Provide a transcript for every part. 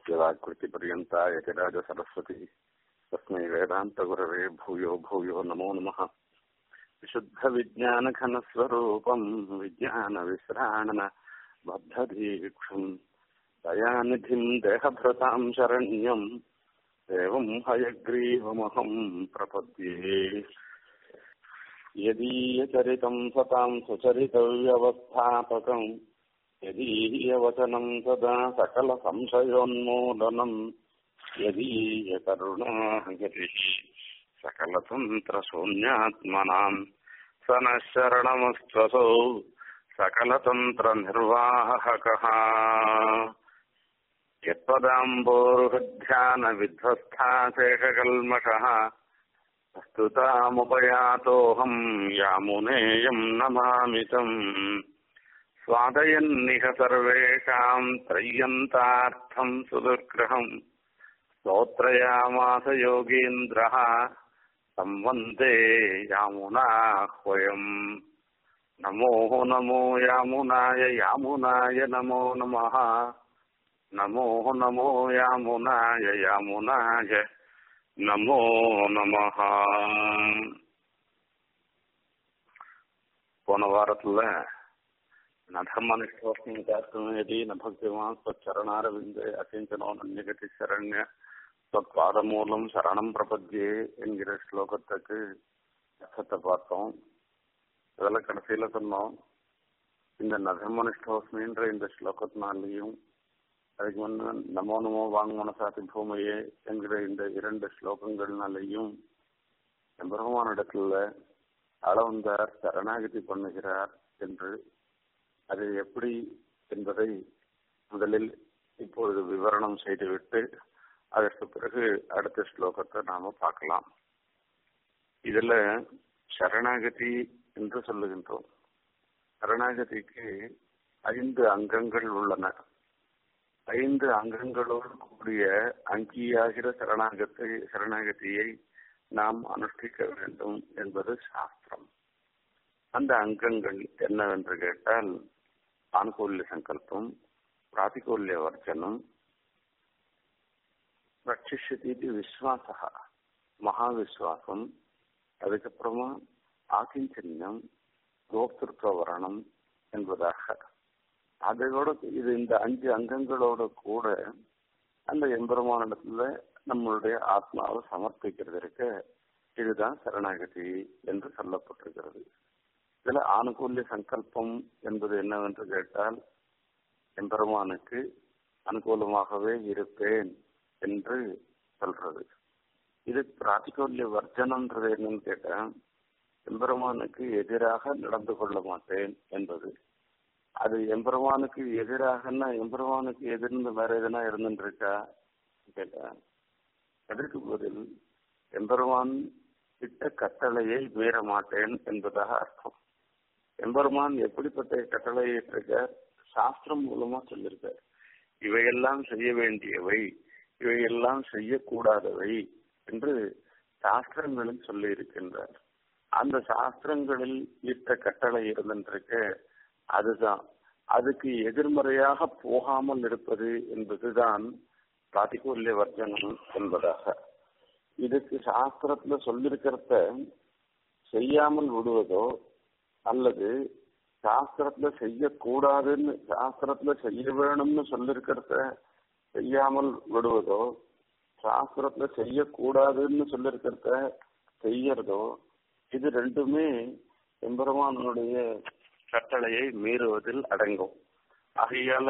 यदाकृतिपर्यन्ता यतिराजसरस्वती तस्मै वेदान्तगुरवे भूयो भूयो नमो नमः विशुद्धविज्ञानघनस्वरूपम् विज्ञानविश्राणन बद्धदीक्षम् दयानिधिम् देहभृताम् शरण्यम् एवम् हयग्रीवमहम् प्रपद्ये यदीयचरितम् सताम् सुचरितव्यवस्थापकम् यदीयवचनम् सदा सकलसंशयोन्मूलनम् यदीयकरुणागतिः सकलतन्त्रशून्यात्मनाम् स नः शरणमस्त्वसौ सकलतन्त्रनिर्वाहकः यत्पदाम्बोरुहध्यानविध्वस्थाशेषकल्मषः स्तुतामुपयातोऽहम् यामुनेयम् नमामि तम् स्वादयन्निह सर्वेषाम् त्रय्यन्तार्थम् सुदुर्ग्रहम् स्तोत्रयामास योगीन्द्रः संवन्दे यामुनाह्वयम् नमो नमो यामुनाय यामुनाय नमो नमः नमो नमो यामुनाय यामुनाय நமோ நமஹ போன வாரத்துல நதர்மனிஷ்டோஸ்மி காத்துமேதி ந பக்திமான் ஸ்வச்சரணாரவிந்தே அகிஞ்சனோ நன்யகதி சரண்ய பாதமூலம் சரணம் பிரபத்தியே என்கிற ஸ்லோகத்துக்கு அர்த்தத்தை பார்த்தோம் அதில் கடைசியில சொன்னோம் இந்த நதர்மனிஷ்டோஸ்மின்ற இந்த ஸ்லோகத்தினாலையும் அதுக்கு முன்ன நமோ நமோ வாங்மனசாதி பூமையே என்கிற இந்த இரண்டு ஸ்லோகங்கள்னாலையும் எம்பெருமானிடத்துல அளவந்தார் சரணாகதி பண்ணுகிறார் என்று அது எப்படி என்பதை முதலில் இப்பொழுது விவரணம் செய்துவிட்டு அதற்கு பிறகு அடுத்த ஸ்லோகத்தை நாம பார்க்கலாம் இதுல சரணாகதி என்று சொல்லுகின்றோம் சரணாகதிக்கு ஐந்து அங்கங்கள் உள்ளன ஐந்து அங்கங்களோடு கூடிய அங்கியாகிற சரணாகத்தை சரணாகதியை நாம் அனுஷ்டிக்க வேண்டும் என்பது சாஸ்திரம் அந்த அங்கங்கள் என்னவென்று கேட்டால் ஆனுகூல்ய சங்கல்பம் பிராதிகூல்ய வர்ஜனம் ரட்சிஷதி விஸ்வாசா மகாவிஸ்வாசம் அதுக்கப்புறமா ஆகிஞ்சன்யம் கோப்திருத்துவ வரணம் என்பதாக அதோட இது இந்த அஞ்சு அங்கங்களோட கூட அந்த எம்பெருமானிடத்துல நம்மளுடைய ஆத்மாவை சமர்ப்பிக்கிறது இருக்க இதுதான் சரணாகதி என்று சொல்லப்பட்டிருக்கிறது இதுல ஆனுகூல்ய சங்கல்பம் என்பது என்னவென்று கேட்டால் எம்பெருமானுக்கு அனுகூலமாகவே இருப்பேன் என்று சொல்றது இது பிராத்திகூல்ய வர்ஜனம்ன்றது என்னன்னு கேட்டா எம்பெருமானுக்கு எதிராக நடந்து கொள்ள மாட்டேன் என்பது அது எம்பெருமானுக்கு எதிராகன்னா எம்பெருமானுக்கு எதிர்ந்து வேற எதுனா இருந்துட்டு இருக்கா கேட்டா அதற்கு பதில் எம்பெருமான் இட்ட கட்டளையை மீற மாட்டேன் என்பதாக அர்த்தம் எம்பெருமான் எப்படிப்பட்ட கட்டளையை இருக்க சாஸ்திரம் மூலமா சொல்லியிருக்கார் இவையெல்லாம் செய்ய வேண்டியவை இவையெல்லாம் செய்யக்கூடாதவை என்று சாஸ்திரங்களில் சொல்லி இருக்கின்றார் அந்த சாஸ்திரங்களில் இட்ட கட்டளை இருந்திருக்க அதுதான் அதுக்கு எதிர்மறையாக போகாமல் இருப்பது என்பதுதான் பிராதிகூல்ய வர்ஜனம் என்பதாக இதுக்கு சாஸ்திரத்துல சொல்லிருக்கிறத செய்யாமல் விடுவதோ அல்லது சாஸ்திரத்துல செய்யக்கூடாதுன்னு சாஸ்திரத்துல செய்ய வேணும்னு சொல்லிருக்கிறத செய்யாமல் விடுவதோ சாஸ்திரத்துல செய்யக்கூடாதுன்னு சொல்லிருக்கிறத செய்யறதோ இது ரெண்டுமே எம்பெருமானுடைய கட்டளையை மீறுவதில் அடங்கும் ஆகையால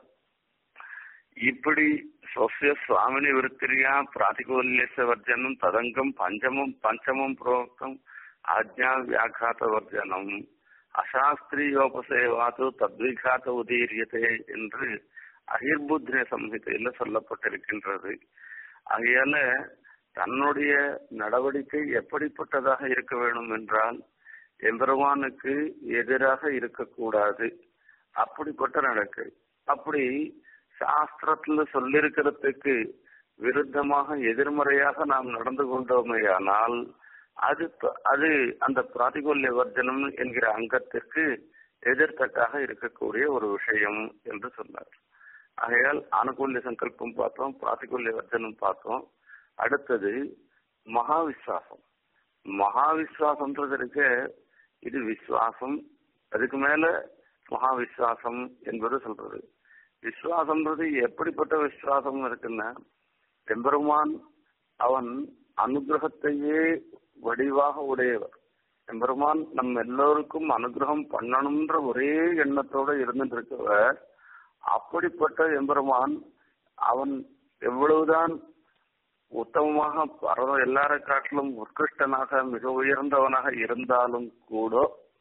இப்படி சொசிய சுவாமினி விருத்திரியா பிராதிகூல்யச வர்ஜனம் ததங்கம் பஞ்சமும் பஞ்சமும் புரோக்தம் ஆஜ்ஞா வியாகாத வர்ஜனம் அசாஸ்திரியோபசேவாது தத்விகாத உதீரியதே என்று அகிர்புத்திர சம்ஹிதையில சொல்லப்பட்டிருக்கின்றது ஆகையால தன்னுடைய நடவடிக்கை எப்படிப்பட்டதாக இருக்க வேண்டும் என்றால் எம்பெருமானுக்கு எதிராக இருக்கக்கூடாது அப்படிப்பட்ட நடக்கை அப்படி சாஸ்திரத்துல சொல்லிருக்கிறதுக்கு விருத்தமாக எதிர்மறையாக நாம் நடந்து கொண்டோமேயானால் அது அது அந்த பிராதிகூல்ய வர்ஜனம் என்கிற அங்கத்திற்கு எதிர்த்தட்டாக இருக்கக்கூடிய ஒரு விஷயம் என்று சொன்னார் ஆகையால் ஆனுகூல்ய சங்கல்பம் பார்த்தோம் பிராத்திகூல்ய வர்ஜனம் பார்த்தோம் அடுத்தது மகா விஸ்வாசம் மகா விஸ்வாசம்ன்றது இருக்க இது விஸ்வாசம் அதுக்கு மேல மகா விஸ்வாசம் என்பது சொல்றது விஸ்வாசம்ன்றது எப்படிப்பட்ட விஸ்வாசம் இருக்குன்னா எம்பெருமான் அவன் அனுகிரகத்தையே வடிவாக உடையவர் எம்பெருமான் நம்ம எல்லோருக்கும் அனுகிரகம் பண்ணணும்ன்ற ஒரே எண்ணத்தோட இருந்துட்டு இருக்கவர் அப்படிப்பட்ட எம்பெருமான் அவன் எவ்வளவுதான் உத்தமமாக பரவ எல்லார காட்டிலும் உத்கிருஷ்டனாக மிக உயர்ந்தவனாக இருந்தாலும் கூட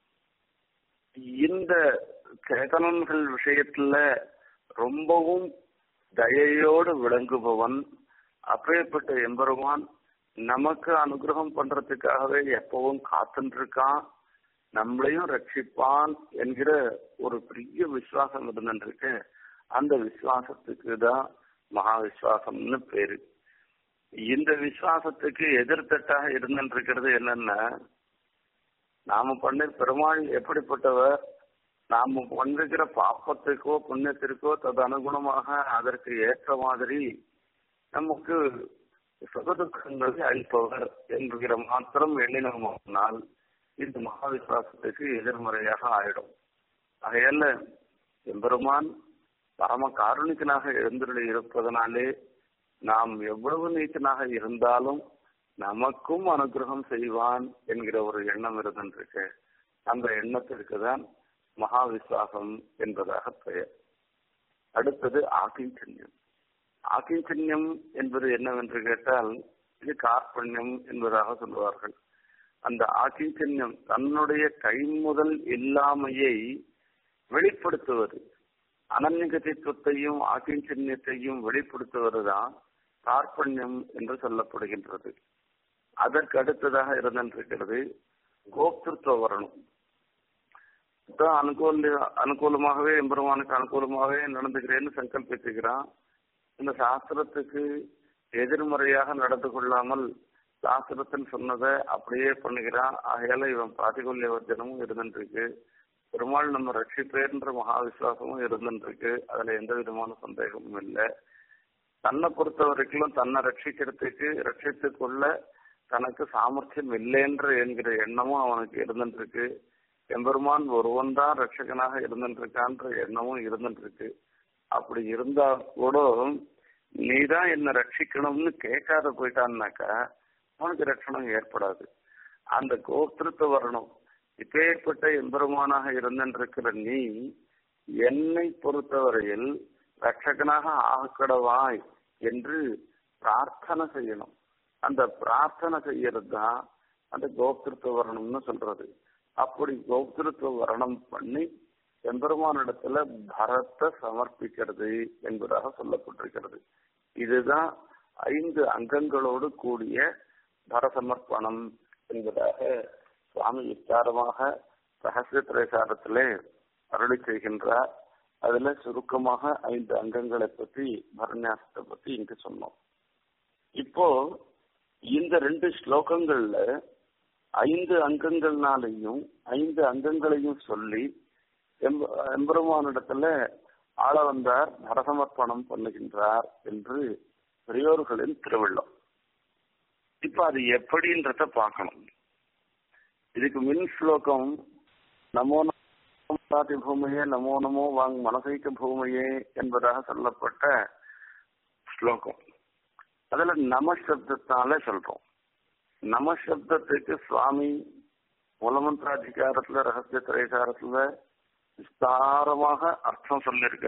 இந்த சேதனன்கள் விஷயத்துல ரொம்பவும் தயையோடு விளங்குபவன் அப்பேற்பட்ட எம்பெருமான் நமக்கு அனுகிரகம் பண்றதுக்காகவே எப்பவும் காத்துட்டு இருக்கான் நம்மளையும் ரட்சிப்பான் என்கிற ஒரு பெரிய விசுவாசம் இருந்துருக்கு அந்த விசுவாசத்துக்கு தான் மகா விசுவாசம்னு பேரு இந்த விசுவாசத்துக்கு எதிர்த்தட்டாக இருந்துருக்கிறது என்னன்னா நாம பண்ண பெருமாள் எப்படிப்பட்டவர் நாம பண்ணிருக்கிற பாப்பத்துக்கோ புண்ணியத்திற்கோ தது அனுகுணமாக அதற்கு ஏற்ற மாதிரி நமக்கு சுகதுக்கங்களை அளிப்பவர் என்கிற மாத்திரம் எண்ணினோமானால் இந்த மகா விசுவாசத்துக்கு எதிர்மறையாக ஆயிடும் ஆகையால எம்பெருமான் பரம காருணிகனாக எழுந்துள்ள இருப்பதனாலே நாம் எவ்வளவு நீச்சனாக இருந்தாலும் நமக்கும் அனுகிரகம் செய்வான் என்கிற ஒரு எண்ணம் இருந்திருக்கு அந்த எண்ணத்திற்கு தான் மகா விசுவாசம் என்பதாக பெயர் அடுத்தது ஆகிஞ்சன்யம் ஆகிஞ்சன்யம் என்பது என்னவென்று கேட்டால் இது கார்பண்யம் என்பதாக சொல்லுவார்கள் அந்த ஆகிஞ்சன்யம் தன்னுடைய கைமுதல் இல்லாமையை வெளிப்படுத்துவது அனன்யகதித்துவத்தையும் ஆகிஞ்சன்யத்தையும் வெளிப்படுத்துவதுதான் கார்பண்யம் என்று சொல்லப்படுகின்றது அதற்கு அடுத்ததாக இருந்திருக்கிறது கோப்திருத்துவ வரணும் அனுகூல அனுகூலமாகவே எம்பெருமானுக்கு அனுகூலமாகவே நடந்துக்கிறேன்னு சங்கல்பித்துக்கிறான் இந்த சாஸ்திரத்துக்கு எதிர்மறையாக நடந்து கொள்ளாமல் சாஸ்திரத்தில் சொன்னதை அப்படியே பண்ணுகிறான் ஆகையால இவன் பிராதிகூல்ய வர்ஜனமும் இருந்துருக்கு பெருமாள் நம்ம ரட்சிப்பேர்ன்ற மகா விசுவாசமும் இருந்துருக்கு அதுல எந்த விதமான சந்தேகமும் இல்லை தன்னை பொறுத்த வரைக்கும் தன்னை ரட்சிக்கிறதுக்கு ரட்சித்துக் கொள்ள தனக்கு சாமர்த்தியம் இல்லைன்ற என்கிற எண்ணமும் அவனுக்கு இருந்துருக்கு எம்பெருமான் ஒருவன் தான் ரட்சகனாக இருந்துருக்கான்ற எண்ணமும் இருந்துருக்கு அப்படி இருந்தா கூட நீதான் என்ன ரட்சிக்கணும்னு கேட்காத போயிட்டான்னாக்கா அவனுக்கு ரட்சணம் ஏற்படாது அந்த கோத்திருத்த வரணும் இப்பேற்பட்ட எம்பெருமானாக இருந்திருக்கிற நீ என்னை பொறுத்தவரையில் ரட்சகனாக ஆக்கடவாய் என்று பிரார்த்தனை செய்யணும் அந்த பிரார்த்தனை செய்யறது தான் அந்த கோப்திருத்துவ வரணும்னு சொல்றது அப்படி கோப்திருத்துவ வரணம் பண்ணி எம்பெருமானிடத்துல பரத்தை சமர்ப்பிக்கிறது என்பதாக சொல்லப்பட்டிருக்கிறது இதுதான் ஐந்து அங்கங்களோடு கூடிய பரசமர்ப்பணம் என்பதாக சுவாமி விஸ்தாரமாக ரகசிய திரைசாரத்திலே அருளி செய்கின்றார் அதுல சுருக்கமாக ஐந்து அங்கங்களை பற்றி பரநியாசத்தை பத்தி இங்கு சொன்னோம் இப்போ இந்த ரெண்டு ஸ்லோகங்கள்ல ஐந்து அங்கங்கள்னாலையும் ஐந்து அங்கங்களையும் சொல்லி எம்பெருமானிடத்துல ஆள வந்தார் நரசமர்ப்பணம் பண்ணுகின்றார் என்று பெரியோர்களின் திருவிழம் இப்ப அது எப்படின்றத பார்க்கணும் இதுக்கு மின் ஸ்லோகம் நமோ நமோ பூமையே நமோ நமோ வாங் மனசைக்க பூமையே என்பதாக சொல்லப்பட்ட ஸ்லோகம் அதுல நம சப்தத்தால சொல்றோம் நம சப்தத்துக்கு சுவாமி மூலமந்திராதிகாரத்துல ரகசிய திரைசாரத்துல விஸ்தாரமாக அர்த்தம் சொல்லியிருக்க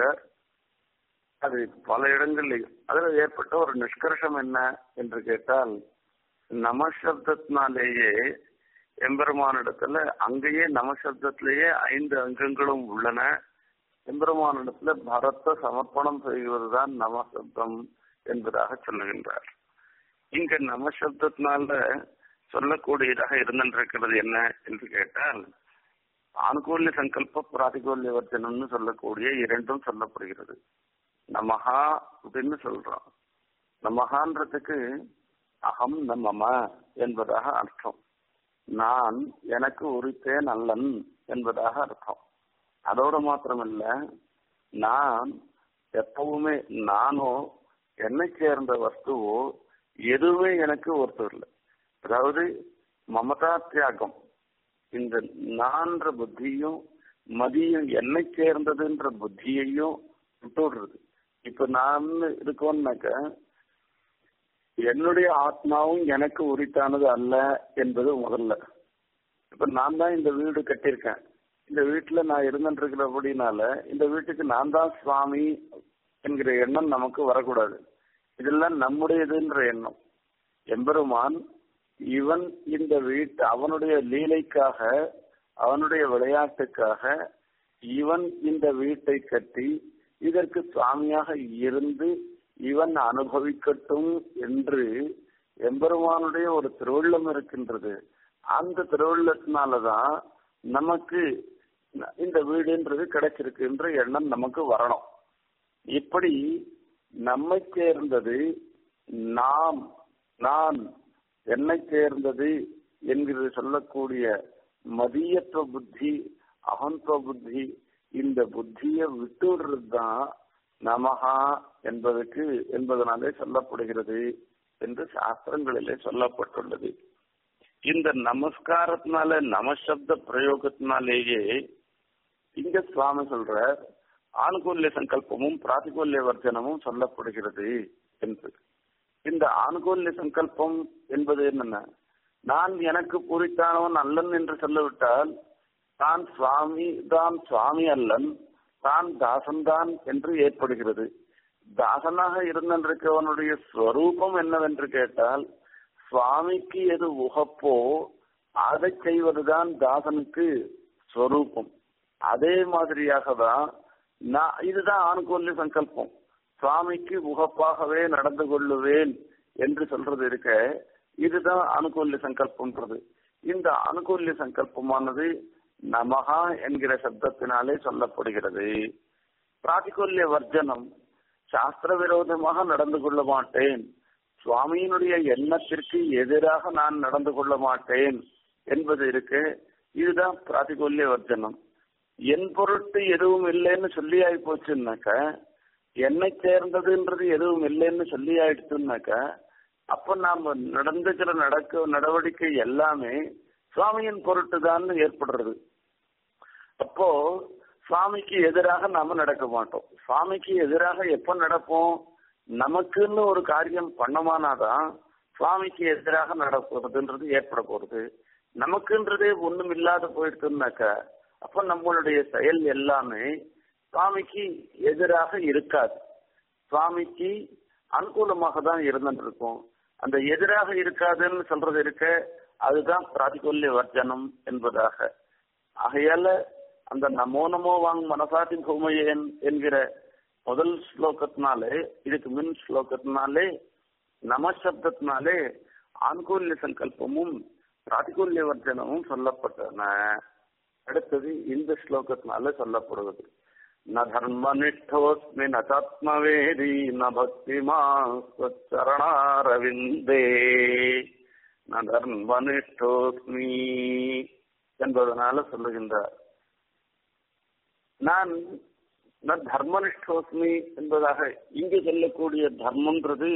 அது பல இடங்களில் அதுல ஏற்பட்ட ஒரு நிஷ்கர்ஷம் என்ன என்று கேட்டால் நமசப்தத்தினாலேயே எம்பெருமானிடத்துல அங்கேயே நமசப்தத்திலேயே ஐந்து அங்கங்களும் உள்ளன எம்பெருமானிடத்துல பரத்தை சமர்ப்பணம் செய்வதுதான் நமசப்தம் என்பதாக சொல்லுகின்றார் இங்க நமசப்தத்தினால சொல்லக்கூடியதாக இருந்திருக்கிறது என்ன என்று கேட்டால் ஆனுகூல்ய சங்கல்ப பிராதிகூல்ய வர்த்தனம்னு சொல்லக்கூடிய இரண்டும் சொல்லப்படுகிறது நமஹா அப்படின்னு சொல்றோம் நமஹான்றதுக்கு அகம் நமம என்பதாக அர்த்தம் நான் எனக்கு உரித்தேன் அல்லன் என்பதாக அர்த்தம் அதோட மாத்திரமல்ல நான் எப்பவுமே நானோ என்னை சேர்ந்த வஸ்துவோ எதுவுமே எனக்கு ஒருத்தர் இல்லை அதாவது மமதா தியாகம் இந்த நான்ற புத்தியும் மதியம் என்னை சேர்ந்ததுன்ற புத்தியையும் விட்டுடுறது இப்ப நான் இருக்கோம்னாக்க என்னுடைய ஆத்மாவும் எனக்கு உரித்தானது அல்ல என்பது முதல்ல இப்ப நான் தான் இந்த வீடு கட்டியிருக்கேன் இந்த வீட்டுல நான் இருந்துருக்கிறபடினால இந்த வீட்டுக்கு நான் தான் சுவாமி என்கிற எண்ணம் நமக்கு வரக்கூடாது இதெல்லாம் நம்முடையதுன்ற எண்ணம் எம்பெருமான் இவன் இந்த வீட்டு அவனுடைய லீலைக்காக அவனுடைய விளையாட்டுக்காக இவன் இந்த வீட்டை கட்டி இதற்கு சுவாமியாக இருந்து இவன் அனுபவிக்கட்டும் என்று எம்பெருமானுடைய ஒரு திருவுள்ளம் இருக்கின்றது அந்த திருவுள்ளத்தினாலதான் நமக்கு இந்த வீடுன்றது கிடைச்சிருக்குன்ற எண்ணம் நமக்கு வரணும் இப்படி நம்மை சேர்ந்தது நாம் நான் என்னை சேர்ந்தது என்கிறது சொல்லக்கூடிய மதியத்துவ புத்தி அகந்துவ புத்தி இந்த புத்தியை விட்டுடுறது தான் நமஹா என்பதற்கு என்பதனாலே சொல்லப்படுகிறது என்று சாஸ்திரங்களிலே சொல்லப்பட்டுள்ளது இந்த நமஸ்காரத்தினால நமசப்த பிரயோகத்தினாலேயே இங்க சுவாமி சொல்ற ஆணுகூல்ய சங்கல்பமும் பிராதிகூல்ய வர்ஜனமும் சொல்லப்படுகிறது என்று இந்த ஆணுகூல்ய சங்கல்பம் என்பது என்னென்ன நான் எனக்கு குறித்தானவன் அல்லன் என்று சொல்லிவிட்டால் தான் சுவாமி தான் சுவாமி அல்லன் தான் தாசன்தான் என்று ஏற்படுகிறது தாசனாக இருந்திருக்கவனுடைய ஸ்வரூபம் என்னவென்று கேட்டால் சுவாமிக்கு எது உகப்போ அதை செய்வதுதான் தாசனுக்கு ஸ்வரூபம் அதே மாதிரியாக தான் நான் இதுதான் ஆணுகூல்ய சங்கல்பம் சுவாமிக்கு உகப்பாகவே நடந்து கொள்ளுவேன் என்று சொல்றது இருக்க இதுதான் அனுகூல்ய சங்கல்பம்ன்றது இந்த அனுகூல்ய சங்கல்பமானது நமகா என்கிற சப்தத்தினாலே சொல்லப்படுகிறது பிராதிகூல்ய வர்ஜனம் சாஸ்திர விரோதமாக நடந்து கொள்ள மாட்டேன் சுவாமியினுடைய எண்ணத்திற்கு எதிராக நான் நடந்து கொள்ள மாட்டேன் என்பது இருக்கு இதுதான் பிராதிகூல்ய வர்ஜனம் என் பொருட்டு எதுவும் இல்லைன்னு சொல்லி ஆகி போச்சுன்னாக்க என்னை சேர்ந்ததுன்றது எதுவும் இல்லைன்னு சொல்லி ஆயிடுச்சுன்னாக்க அப்ப நாம நடந்துக்கிற நடக்க நடவடிக்கை எல்லாமே சுவாமியின் பொருட்டு தான் ஏற்படுறது அப்போ சுவாமிக்கு எதிராக நாம நடக்க மாட்டோம் சுவாமிக்கு எதிராக எப்ப நடப்போம் நமக்குன்னு ஒரு காரியம் பண்ணமானாதான் சுவாமிக்கு எதிராக நடப்பதுன்றது ஏற்பட போறது நமக்குன்றதே ஒண்ணும் இல்லாத போயிடுச்சுன்னாக்க அப்ப நம்மளுடைய செயல் எல்லாமே சுவாமிக்கு எதிராக இருக்காது சுவாமிக்கு அனுகூலமாக தான் இருந்துருக்கும் அந்த எதிராக இருக்காதுன்னு சொல்றது இருக்க அதுதான் பிராதிகொல்ய வர்ஜனம் என்பதாக ஆகையால அந்த நமோ நமோ வாங் மனசாதி பூமையேன் என்கிற முதல் ஸ்லோகத்தினாலே இதுக்கு மின் ஸ்லோகத்தினாலே நமசப்தத்தினாலே ஆன்கூல்ய சங்கல்பமும் பிராதிகூல்ய வர்ஜனமும் சொல்லப்பட்டன அடுத்தது இந்த ஸ்லோகத்தினால சொல்லப்படுவது ந தர்மனிஷ்டோஸ்மி நாத்மவேதி ந பக்திமா சரணாரவிந்தே ந தர்மனிஷ்டோஸ்மி என்பதனால சொல்லுகின்றார் நான் ந தர்மனிஷ்டோஸ்மி என்பதாக இங்கு சொல்லக்கூடிய தர்மன்றது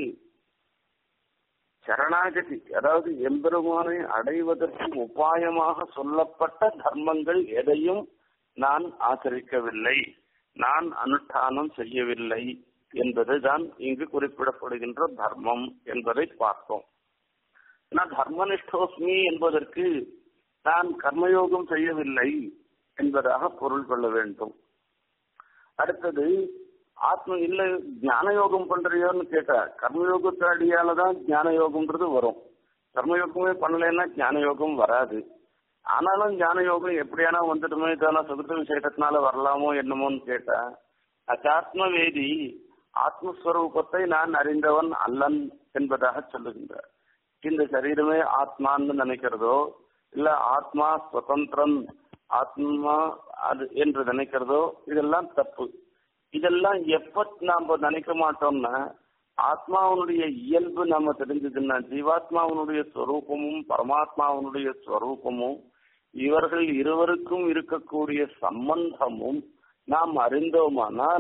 சரணாகதி அதாவது எம்பெருமானை அடைவதற்கு உபாயமாக சொல்லப்பட்ட தர்மங்கள் எதையும் நான் ஆச்சரிக்கவில்லை நான் அனுஷ்டானம் செய்யவில்லை என்பதுதான் இங்கு குறிப்பிடப்படுகின்ற தர்மம் என்பதை பார்த்தோம் நான் தர்மனிஷ்டோஸ்மி என்பதற்கு நான் கர்மயோகம் செய்யவில்லை என்பதாக பொருள் கொள்ள வேண்டும் அடுத்தது ஆத்ம இல்ல ஞான யோகம் பண்றியோன்னு கேட்டா கர்மயோகத்தை அடியாலதான் ஞான யோகம்ன்றது வரும் கர்மயோகமே பண்ணலைன்னா ஞான யோகம் வராது ஆனாலும் ஞான யோகம் எப்படியானா வந்துட்டுமே தானே சுகத்த விசேஷத்தினால வரலாமோ என்னமோன்னு கேட்டா அச்சாத்ம வேதி ஆத்மஸ்வரூபத்தை நான் அறிந்தவன் அல்லன் என்பதாக சொல்லுகின்றார் இந்த சரீரமே ஆத்மான்னு நினைக்கிறதோ இல்ல ஆத்மா சுதந்திரம் ஆத்மா அது என்று நினைக்கிறதோ இதெல்லாம் தப்பு இதெல்லாம் எப்ப நாம நினைக்க மாட்டோம்னா ஆத்மாவனுடைய இயல்பு நம்ம தெரிஞ்சதுன்னா ஜீவாத்மாவனுடைய ஸ்வரூபமும் பரமாத்மாவனுடைய ஸ்வரூபமும் இவர்கள் இருவருக்கும் இருக்கக்கூடிய சம்பந்தமும் நாம் அறிந்தோமானால்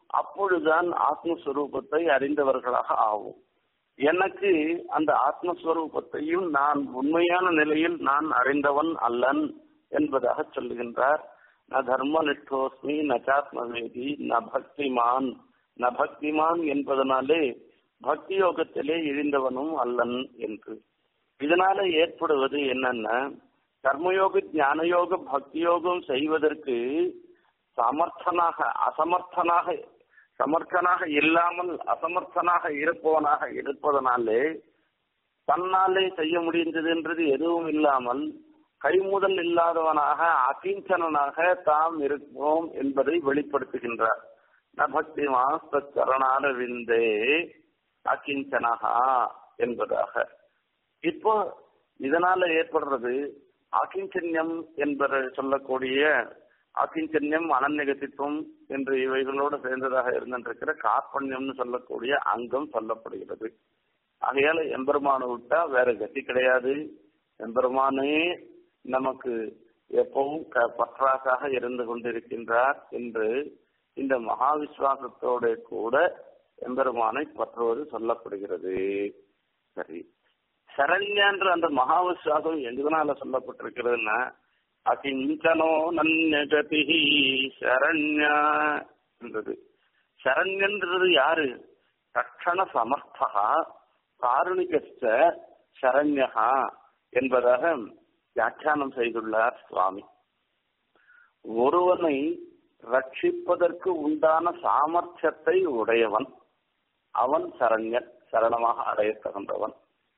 அப்பொழுதுதான் ஆத்மஸ்வரூபத்தை அறிந்தவர்களாக ஆகும் எனக்கு அந்த ஆத்மஸ்வரூபத்தையும் நான் உண்மையான நிலையில் நான் அறிந்தவன் அல்லன் என்பதாக சொல்லுகின்றார் ந தர்மனிஷ்டோஸ்மி நச்சாத்மவேதி ந பக்திமான் ந பக்திமான் என்பதனாலே பக்தி யோகத்திலே இழிந்தவனும் அல்லன் என்று இதனால ஏற்படுவது என்னன்னா கர்மயோக ஞானயோக பக்தி யோகம் செய்வதற்கு சமர்த்தனாக அசமர்த்தனாக சமர்த்தனாக இல்லாமல் அசமர்த்தனாக இருப்பவனாக இருப்பதனாலே தன்னாலே செய்ய முடிந்ததுன்றது எதுவும் இல்லாமல் கைமுதல் இல்லாதவனாக அகிஞ்சனாக தாம் இருப்போம் என்பதை வெளிப்படுத்துகின்றார் ந பக்தி மாஸ்தரணாரவிந்தே அகிஞ்சனகா என்பதாக இப்போ இதனால ஏற்படுறது ஆக்கிஞ்சன்யம் என்பதை சொல்லக்கூடிய ஆக்கிஞ்சன்யம் அனநிகத்தித்துவம் என்று இவைகளோடு சேர்ந்ததாக இருந்திருக்கிற கார்பண்யம்னு சொல்லக்கூடிய அங்கம் சொல்லப்படுகிறது ஆகையால எம்பெருமானை விட்டா வேற கதி கிடையாது எம்பெருமானே நமக்கு எப்பவும் பற்றாக்காக இருந்து கொண்டிருக்கின்றார் என்று இந்த மகா விசுவாசத்தோட கூட எம்பெருமானை பற்றுவது சொல்லப்படுகிறது சரி சரண்யன்ற அந்த மகா விசுவாசம் எங்கனால சொல்லப்பட்டிருக்கிறதுன்னா அகிஞ்சனோ நன்னகதி சரண்யா என்றது சரண்யன்றது யாரு தட்சண சமர்த்தா காருணிகஸ்ட சரண்யா என்பதாக வியாக்கியானம் செய்துள்ளார் சுவாமி ஒருவனை ரட்சிப்பதற்கு உண்டான சாமர்த்தியத்தை உடையவன் அவன் சரண்யன் சரணமாக அடைய தகுந்தவன்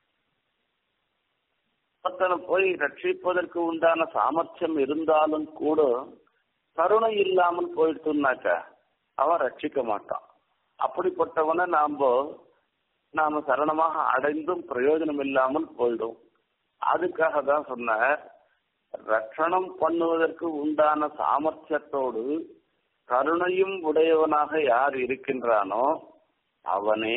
ஒருத்தனை போய் ரட்சிப்பதற்கு உண்டான சாமர்த்தியம் இருந்தாலும் கூட கருணை இல்லாமல் போயிடுத்துனாக்க அவன் ரட்சிக்க மாட்டான் அப்படிப்பட்டவனை நாம நாம சரணமாக அடைந்தும் பிரயோஜனம் இல்லாமல் போயிடும் அதுக்காக தான் சொன்னார் ரட்சணம் பண்ணுவதற்கு உண்டான சாமர்த்தியத்தோடு கருணையும் உடையவனாக யார் இருக்கின்றானோ அவனே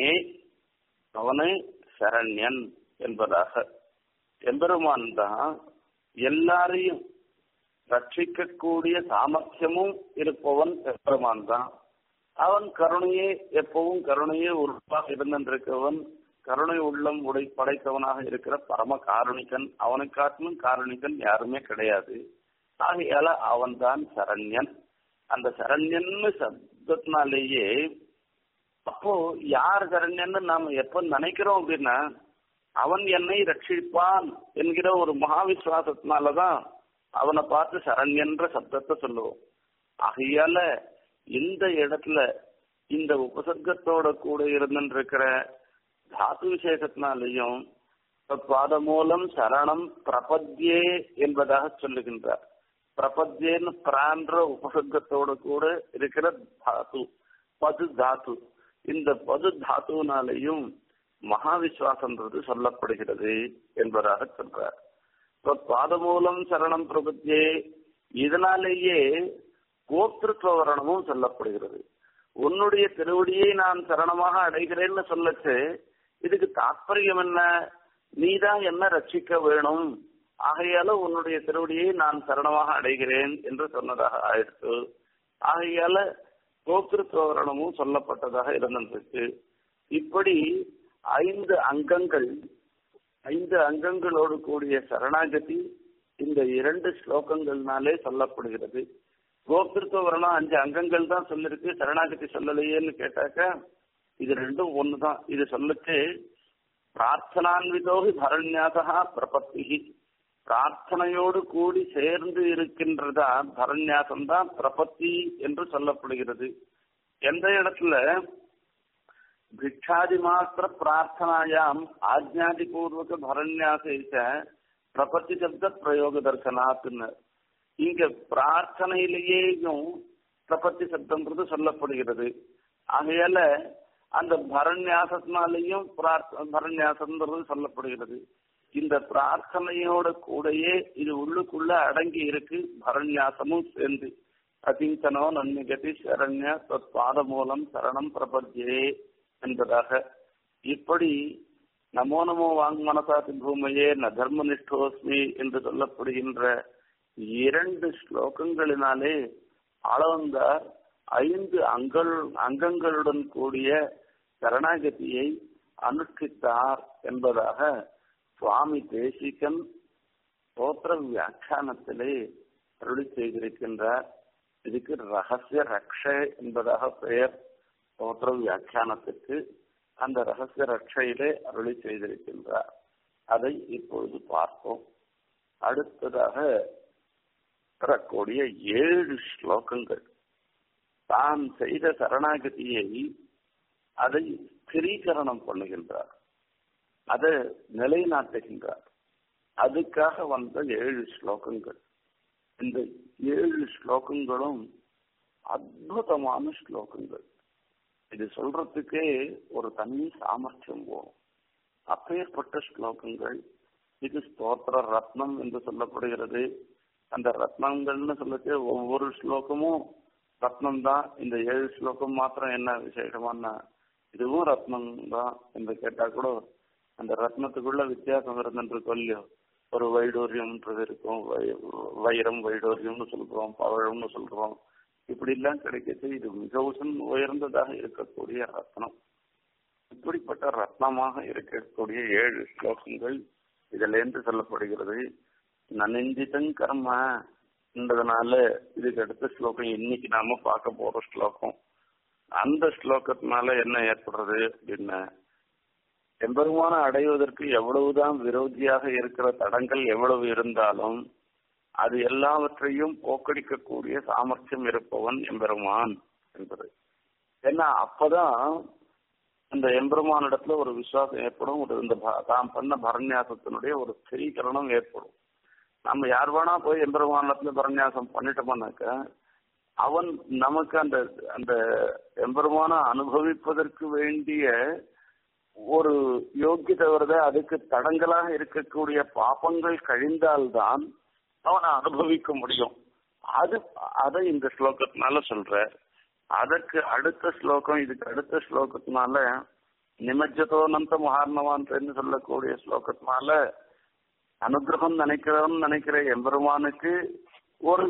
அவனே சரண்யன் என்பதாக எம்பெருமான் தான் எல்லாரையும் ரட்சிக்கக்கூடிய சாமர்த்தியமும் இருப்பவன் எம்பெருமான் தான் அவன் கருணையே எப்பவும் கருணையே உருவாக இருந்திருக்கவன் கருணை உள்ளம் உடை படைத்தவனாக இருக்கிற பரம காருணிகன் அவனை காட்டிலும் காருணிகன் யாருமே கிடையாது ஆகையால அவன் தான் சரண்யன் அந்த சரண்யன்னு சப்தத்தினாலேயே அப்போ யார் சரண்யன்னு நாம எப்ப நினைக்கிறோம் அப்படின்னா அவன் என்னை ரட்சிப்பான் என்கிற ஒரு மகா விசுவாசத்தினாலதான் அவனை பார்த்து சரண்யன்ற சப்தத்தை சொல்லுவோம் ஆகையால இந்த இடத்துல இந்த உபசர்க்கத்தோட கூட இருந்துருக்கிற தாத்து விசேஷத்தினாலையும் பாத மூலம் சரணம் பிரபத்யே என்பதாக சொல்லுகின்றார் பிரபத்யேன்னு பிரான்ற உபசர்க்கத்தோட கூட இருக்கிற தாத்து பது தாத்து இந்த பது தாத்துனாலையும் மகா விசுவாசன்றது சொல்லப்படுகிறது என்பதாக சொல்றார் பாத மூலம் சரணம் பிரபத்தியே இதனாலேயே கோத்திருத்துவ வரணமும் சொல்லப்படுகிறது உன்னுடைய திருவடியை நான் சரணமாக அடைகிறேன்னு சொல்லச்சு இதுக்கு தாற்பயம் என்ன நீதான் என்ன ரட்சிக்க வேணும் ஆகையால உன்னுடைய திருவடியை நான் சரணமாக அடைகிறேன் என்று சொன்னதாக ஆயிடுச்சு ஆகையால கோத்திருத்துவ வரணமும் சொல்லப்பட்டதாக இருந்திருக்கு இப்படி ஐந்து அங்கங்கள் ஐந்து அங்கங்களோடு கூடிய சரணாகதி இந்த இரண்டு ஸ்லோகங்கள்னாலே சொல்லப்படுகிறது கோபிருத்துவ வரணம் அஞ்சு அங்கங்கள் தான் சொல்லிருக்கு சரணாகதி சொல்லலையேன்னு கேட்டாக்க இது ரெண்டும் ஒண்ணுதான் இது சொல்லுச்சு பிரார்த்தனான்விதோகி பரண்யாசா பிரபத்தி பிரார்த்தனையோடு கூடி சேர்ந்து இருக்கின்றதா பரண்யாசம் தான் பிரபத்தி என்று சொல்லப்படுகிறது எந்த இடத்துல भिक्षादि मात्र प्रार्थनायाम आज्ञादि पूर्वक भरन्याச பிரபத்தி சப்த பிரயோக தர்சனாத்துன்னு இங்க பிரார்த்தனையிலேயும் பிரபத்தி சப்தம்ன்றது சொல்லப்படுகிறது ஆகையால அந்த பரண்யாசத்தினாலேயும் பரண்யாசம்ன்றது சொல்லப்படுகிறது இந்த பிரார்த்தனையோட கூடயே இது உள்ளுக்குள்ள அடங்கி இருக்கு பரண்யாசமும் சேர்ந்து அதிங்கனோ நன்னிகதி சரண்ய பாத மூலம் சரணம் பிரபத்தியே என்பதாக இப்படி நமோ நமோ வாங் மனசாதி பூமையே ந தர்மனிஷ்டோஸ்மி என்று சொல்லப்படுகின்ற இரண்டு ஸ்லோகங்களினாலே ஆளவந்தார் ஐந்து அங்கள் அங்கங்களுடன் கூடிய சரணாகதியை அனுஷ்டித்தார் என்பதாக சுவாமி தேசிகன் ஸ்தோத்திர வியாக்கியானத்திலே அருளி செய்திருக்கின்றார் இதுக்கு ரகசிய ரக்ஷ என்பதாக பெயர் ஸ்தோத்திர வியாக்கியானத்துக்கு அந்த ரகசிய ரட்சையிலே அருளி செய்திருக்கின்றார் அதை இப்பொழுது பார்ப்போம் அடுத்ததாக வரக்கூடிய ஏழு ஸ்லோகங்கள் தான் செய்த சரணாகதியை அதை ஸ்திரீகரணம் பண்ணுகின்றார் அதை நிலைநாட்டுகின்றார் அதுக்காக வந்த ஏழு ஸ்லோகங்கள் இந்த ஏழு ஸ்லோகங்களும் அற்புதமான ஸ்லோகங்கள் இது சொல்றதுக்கே ஒரு தனி சாமர்த்தியம் போகும் அப்பேற்பட்ட ஸ்லோகங்கள் இது ஸ்தோத்திர ரத்னம் என்று சொல்லப்படுகிறது அந்த ரத்னங்கள்னு சொல்லிட்டு ஒவ்வொரு ஸ்லோகமும் ரத்னம் தான் இந்த ஏழு ஸ்லோகம் மாத்திரம் என்ன விசேஷமான இதுவும் ரத்னம் தான் என்று கேட்டா கூட அந்த ரத்னத்துக்குள்ள வித்தியாசம் இருந்துட்டு கொல்லியோ ஒரு வைடூரியம்ன்றது இருக்கும் வைரம் வைடூரியம்னு சொல்றோம் பவழம்னு சொல்றோம் இப்படி எல்லாம் கிடைக்கிறது இது மிகவும் உயர்ந்ததாக இருக்கக்கூடிய ரத்னம் இப்படிப்பட்ட ரத்னமாக இருக்கக்கூடிய ஏழு ஸ்லோகங்கள் இதுல இருந்து சொல்லப்படுகிறது நனஞ்சிதம் கர்ம என்றதுனால இதுக்கு அடுத்த ஸ்லோகம் இன்னைக்கு நாம பார்க்க போற ஸ்லோகம் அந்த ஸ்லோகத்தினால என்ன ஏற்படுறது அப்படின்னா எம்பெருமான அடைவதற்கு எவ்வளவுதான் விரோதியாக இருக்கிற தடங்கள் எவ்வளவு இருந்தாலும் அது எல்லாவற்றையும் போக்கடிக்கக்கூடிய சாமர்த்தியம் இருப்பவன் எம்பெருமான் என்பது ஏன்னா அப்பதான் அந்த எம்பெருமானிடத்துல ஒரு விசுவாசம் ஏற்படும் ஒரு இந்த தாம் பண்ண பரநியாசத்தினுடைய ஒரு ஸ்திரீகரணம் ஏற்படும் நம்ம யார் வேணா போய் எம்பெருமானிடத்துல பரநியாசம் பண்ணிட்டோம்னாக்க அவன் நமக்கு அந்த அந்த எம்பெருமான அனுபவிப்பதற்கு வேண்டிய ஒரு யோக்கியதை வருத அதுக்கு தடங்களாக இருக்கக்கூடிய பாப்பங்கள் கழிந்தால்தான் அவனை அனுபவிக்க முடியும் அது அதை இந்த ஸ்லோகத்தினால சொல்ற அதற்கு அடுத்த ஸ்லோகம் இதுக்கு அடுத்த ஸ்லோகத்தினால நிமஜ்ஜதோனந்த மகார்ணவான் சொல்லக்கூடிய ஸ்லோகத்தினால அனுகிரகம் நினைக்கிறவன் நினைக்கிற எம்பெருமானுக்கு ஒரு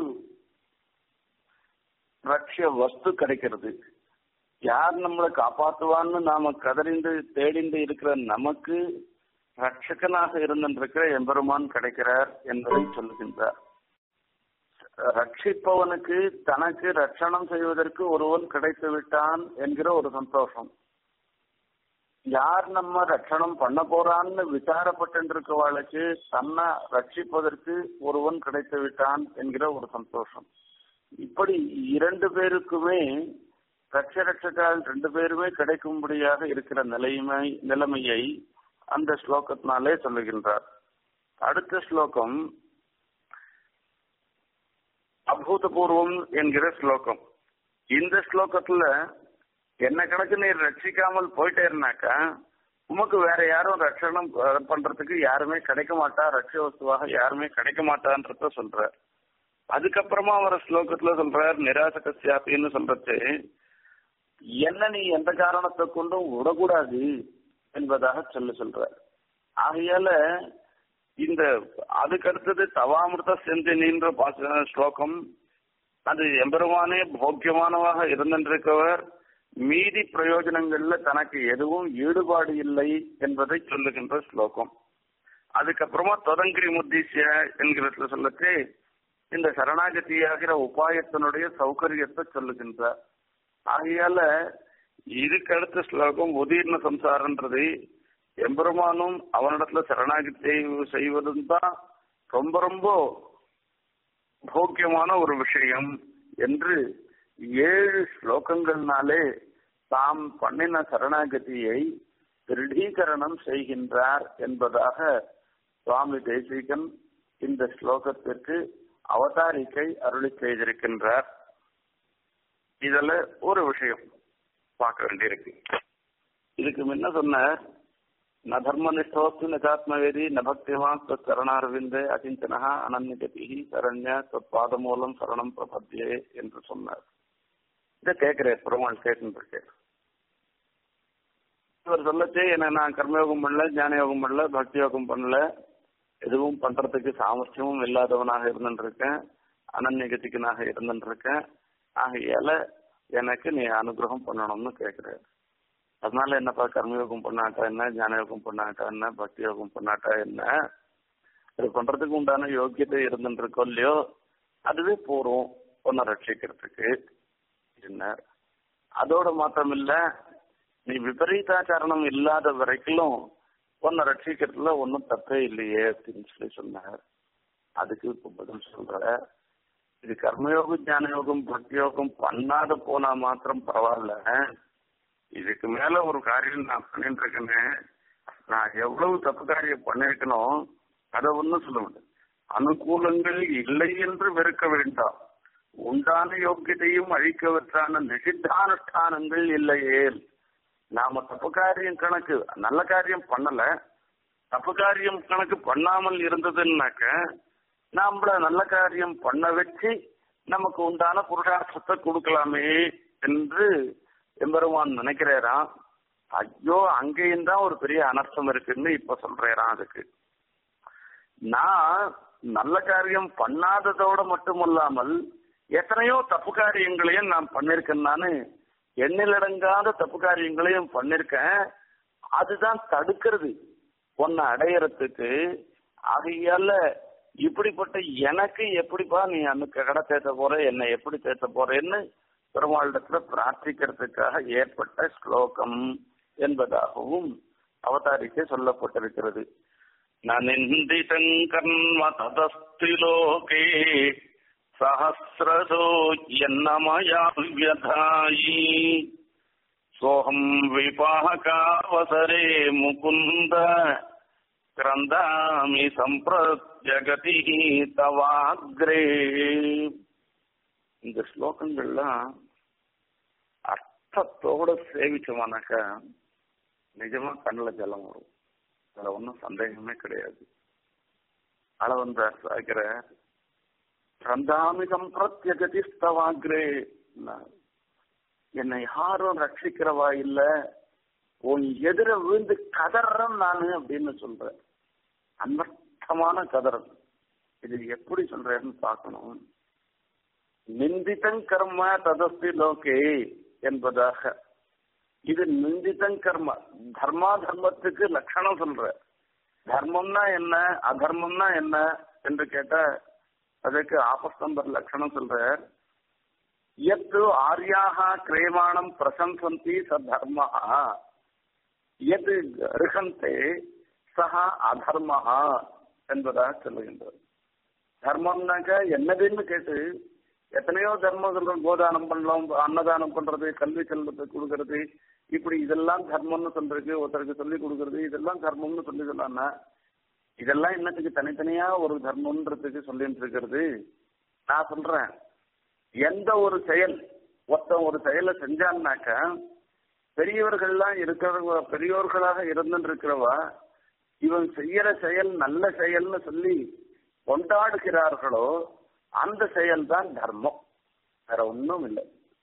ரட்சிய வஸ்து கிடைக்கிறது யார் நம்மளை காப்பாற்றுவான்னு நாம கதறிந்து தேடிந்து இருக்கிற நமக்கு ரட்சகனாக இருந்திருக்கிற எம்பெருமான் கிடைக்கிறார் என்பதை சொல்லுகின்றார் ரட்சிப்பவனுக்கு தனக்கு ரட்சணம் செய்வதற்கு ஒருவன் கிடைத்து விட்டான் என்கிற ஒரு சந்தோஷம் யார் நம்ம ரட்சணம் பண்ண போறான்னு விசாரப்பட்டு இருக்கவாளுக்கு தன்னை ரட்சிப்பதற்கு ஒருவன் கிடைத்து விட்டான் என்கிற ஒரு சந்தோஷம் இப்படி இரண்டு பேருக்குமே ரட்ச ரட்சகால் ரெண்டு பேருமே கிடைக்கும்படியாக இருக்கிற நிலைமை நிலைமையை அந்த ஸ்லோகத்தினாலே சொல்லுகின்றார் அடுத்த ஸ்லோகம் அபூதபூர்வம் என்கிற ஸ்லோகம் இந்த ஸ்லோகத்துல என்ன கணக்கு நீர் ரட்சிக்காமல் போயிட்டே இருந்தாக்கா உமக்கு வேற யாரும் ரட்சணம் பண்றதுக்கு யாருமே கிடைக்க மாட்டா ரட்ச வஸ்துவாக யாருமே கிடைக்க மாட்டான்றத சொல்ற அதுக்கப்புறமா வர ஸ்லோகத்துல சொல்றார் நிராசகசியாப்பின்னு சொல்றது என்ன நீ எந்த காரணத்தை கொண்டும் விடக்கூடாது என்பதாக சொல்ல சொல்ற ஆகையால இந்த அதுக்கு அடுத்தது தவாமிருத செந்தினின்ற பாச ஸ்லோகம் அது எம்பெருமானே போக்கியமானவாக இருந்திருக்கவர் மீதி பிரயோஜனங்கள்ல தனக்கு எதுவும் ஈடுபாடு இல்லை என்பதை சொல்லுகின்ற ஸ்லோகம் அதுக்கப்புறமா தொடங்கிரி முத்தீசிய என்கிறதுல சொல்லச்சு இந்த சரணாகதியாகிற உபாயத்தினுடைய சௌகரியத்தை சொல்லுகின்றார் ஆகையால இதுக்கு அடுத்த ஸ்லோகம் உதீர்ண சம்சாரன்றது எம்பெருமானும் அவனிடத்துல சரணாகதி செய்வதும் தான் ரொம்ப ரொம்ப போக்கியமான ஒரு விஷயம் என்று ஏழு ஸ்லோகங்கள்னாலே தாம் பண்ணின சரணாகதியை திருடீகரணம் செய்கின்றார் என்பதாக சுவாமி தேசிகன் இந்த ஸ்லோகத்திற்கு அவதாரிக்கை அருளி செய்திருக்கின்றார் இதுல ஒரு விஷயம் பார்க்க வேண்டியிருக்கு இதுக்கு முன்ன சொன்ன ந தர்மனிஷ்டோஸ்து நச்சாத்மவேதி ந பக்திமான் சரணாரவிந்தே அகிஞ்சனா அனன்யகதி சரண்ய பாதமூலம் சரணம் பிரபத்தியே என்று சொன்னார் இதை கேட்கிறேன் பெருமாள் கேட்டுருக்கேன் இவர் சொல்லச்சே என்ன நான் கர்மயோகம் பண்ணல ஞான யோகம் பண்ணல பக்தி யோகம் பண்ணல எதுவும் பண்றதுக்கு சாமர்த்தியமும் இல்லாதவனாக இருந்துருக்கேன் அனன்யகதிக்கனாக இருந்துருக்கேன் ஆகையால எனக்கு நீ அனுகிரகம் பண்ணணும்னு கேட்கிறாரு அதனால என்னப்பா கர்மயோகம் பண்ணாட்டா என்ன ஞான யோகம் பண்ணாட்டா என்ன பக்தி யோகம் பண்ணாட்டா என்ன அது பண்றதுக்கு உண்டான யோக்கியத்தை இருந்துட்டு இருக்கோ இல்லையோ அதுவே போறோம் உன்னை ரட்சிக்கிறதுக்கு என்ன அதோட மாத்திரம் இல்ல நீ விபரீதாச்சரணம் இல்லாத வரைக்கும் உன்னை ரட்சிக்கிறதுல ஒன்றும் தப்பே இல்லையே அப்படின்னு சொல்லி சொன்னார் அதுக்கு இப்ப பதில் சொல்ற இது கர்மயோகம் ஞான யோகம் பக்தி யோகம் பண்ணாத போனா மாத்திரம் பரவாயில்ல இதுக்கு மேல ஒரு காரியம் நான் பண்ணிட்டு இருக்கேன்னு நான் எவ்வளவு தப்பு காரியம் பண்ணிருக்கணும் அதை ஒன்றும் சொல்ல முடியாது அனுகூலங்கள் இல்லை என்று வெறுக்க வேண்டாம் உண்டான யோக்கியத்தையும் அழிக்கவற்றான நிஷித்தானுஷ்டானங்கள் இல்லையே நாம தப்பு காரியம் கணக்கு நல்ல காரியம் பண்ணல தப்பு காரியம் கணக்கு பண்ணாமல் இருந்ததுன்னாக்க நம்மள நல்ல காரியம் பண்ண வச்சு நமக்கு உண்டான புருஷார்த்தத்தை கொடுக்கலாமே என்று எம்பெருமான் நினைக்கிறாராம் ஐயோ அங்கேயும் தான் ஒரு பெரிய அனர்த்தம் இருக்குன்னு இப்ப சொல்றேராம் அதுக்கு நான் நல்ல காரியம் பண்ணாததோட மட்டுமல்லாமல் எத்தனையோ தப்பு காரியங்களையும் நான் பண்ணிருக்கேன் நானு எண்ணிலடங்காத தப்பு காரியங்களையும் பண்ணிருக்கேன் அதுதான் தடுக்கிறது உன்னை அடையறதுக்கு ஆகையால இப்படிப்பட்ட எனக்கு எப்படிப்பா நீ அன்னைக்கு கடை தேத்த போற என்னை எப்படி தேத்த போறேன்னு பெருமாளிடத்துல பிரார்த்திக்கிறதுக்காக ஏற்பட்ட ஸ்லோகம் என்பதாகவும் அவதாரிக்க சொல்லப்பட்டிருக்கிறது நந்திதம் கர்ம ததஸ்தி லோகே சஹசிரசோ என்னமயா வியதாயி சோகம் விபாகாவசரே முகுந்த கிரந்தாமி சம்பிரத்யகதி தவாக்ரே இந்த ஸ்லோகங்கள்லாம் அர்த்தத்தோட சேவிச்சோமானாக்கா நிஜமா கண்ணில் ஜலம் வரும் அதுல ஒன்றும் சந்தேகமே கிடையாது அளவந்தார் சாகிற ரந்தாமி சம்பிரத்யகதி ஸ்தவாக்ரே என்னை யாரும் ரட்சிக்கிறவா இல்ல உன் எதிர விழுந்து கதறேன் நானு அப்படின்னு சொல்றேன் அனர்த்தமான கதறல் இது எப்படி சொல்றேன்னு பார்க்கணும் நிந்திதங் கர்ம ததஸ்தி லோகே என்பதாக இது நிந்திதங் கர்ம தர்மா தர்மத்துக்கு லட்சணம் சொல்ற தர்மம்னா என்ன அதர்மம்னா என்ன என்று கேட்டா அதுக்கு ஆபஸ்தம்பர் லட்சணம் சொல்ற எத்து ஆர்யாக கிரேமாணம் பிரசம்சந்தி ச தர்ம எது ரிகந்தே சஹா அதர்மஹா என்பதாக சொல்லுகின்றது தர்மம்னாக்க என்னதுன்னு கேட்டு எத்தனையோ தர்மம் சொல்றோம் கோதானம் பண்ணலாம் அன்னதானம் பண்றது கல்வி செல்வத்தை கொடுக்கறது இப்படி இதெல்லாம் தர்மம்னு சொல்றது ஒருத்தருக்கு சொல்லி கொடுக்கறது இதெல்லாம் தர்மம்னு சொல்லி சொன்னான்னா இதெல்லாம் என்னத்துக்கு தனித்தனியா ஒரு தர்மம்ன்றதுக்கு சொல்லிட்டு இருக்கிறது நான் சொல்றேன் எந்த ஒரு செயல் ஒருத்தன் ஒரு செயலை செஞ்சான்னாக்க பெரியவர்கள்லாம் இருக்கிறவங்க பெரியோர்களாக இருந்துட்டு இருக்கிறவா இவன் செய்யற செயல் நல்ல செயல்னு சொல்லி கொண்டாடுகிறார்களோ அந்த செயல் தான் தர்மம் வேற ஒன்றும் இல்லை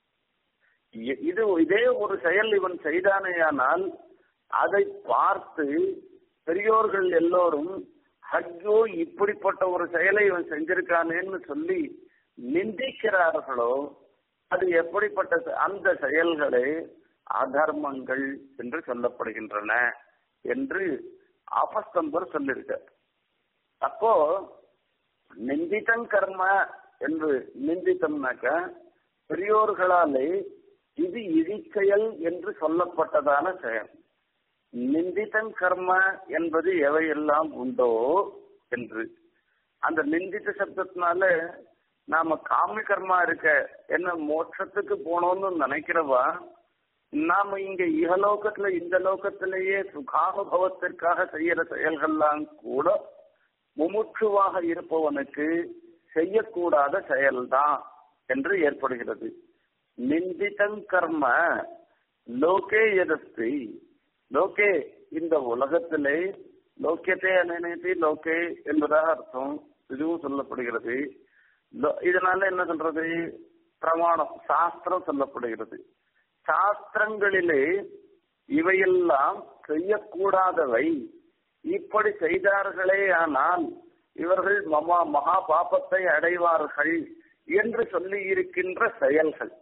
இது இதே ஒரு செயல் இவன் செய்தானேயானால் அதை பார்த்து பெரியோர்கள் எல்லோரும் ஐயோ இப்படிப்பட்ட ஒரு செயலை இவன் செஞ்சிருக்கானேன்னு சொல்லி நிந்திக்கிறார்களோ அது எப்படிப்பட்ட அந்த செயல்களே அதர்மங்கள் என்று சொல்லப்படுகின்றன என்று அபஸ்தம்பர் சொல்லியிருக்க அப்போ நிந்திதம் கர்ம என்று நிந்தித்தம்னாக்க பெரியோர்களாலே இது இழிச்செயல் என்று சொல்லப்பட்டதான செயல் நிந்திதம் கர்ம என்பது எவையெல்லாம் உண்டோ என்று அந்த நிந்தித்த சப்தத்தினால நாம காமி கர்மா இருக்க என்ன மோட்சத்துக்கு போனோம்னு நினைக்கிறவா நாம இங்க இகலோகத்துல இந்த லோகத்திலேயே சுகானுபவத்திற்காக செய்யற செயல்கள்லாம் கூட முமுட்சுவாக இருப்பவனுக்கு செய்யக்கூடாத செயல்தான் என்று ஏற்படுகிறது நிந்திதம் கர்ம லோகே எதஸ்தி லோகே இந்த உலகத்திலே லோக்கியத்தை அனைத்தி லோகே என்பதாக அர்த்தம் இதுவும் சொல்லப்படுகிறது இதனால என்ன சொல்றது பிரமாணம் சாஸ்திரம் சொல்லப்படுகிறது சாஸ்திரங்களிலே இவையெல்லாம் செய்யக்கூடாதவை இப்படி செய்தார்களே ஆனால் இவர்கள் மமா மகா பாபத்தை அடைவார்கள் என்று சொல்லி இருக்கின்ற செயல்கள்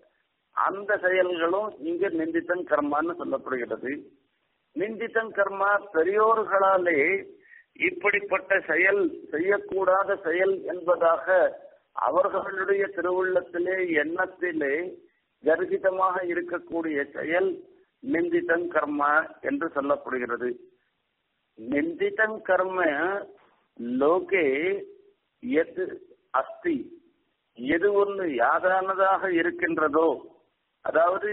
அந்த செயல்களும் இங்க நிந்தித்தன் கர்மான்னு சொல்லப்படுகிறது நிந்தித்தன் கர்மா பெரியோர்களாலே இப்படிப்பட்ட செயல் செய்யக்கூடாத செயல் என்பதாக அவர்களுடைய திருவுள்ளத்திலே எண்ணத்திலே கர்ப்பிதமாக இருக்கக்கூடிய செயல் நிந்திதன் கர்மா என்று சொல்லப்படுகிறது நிந்திதன் கர்ம லோகே எது அஸ்தி எது ஒன்று யாதானதாக இருக்கின்றதோ அதாவது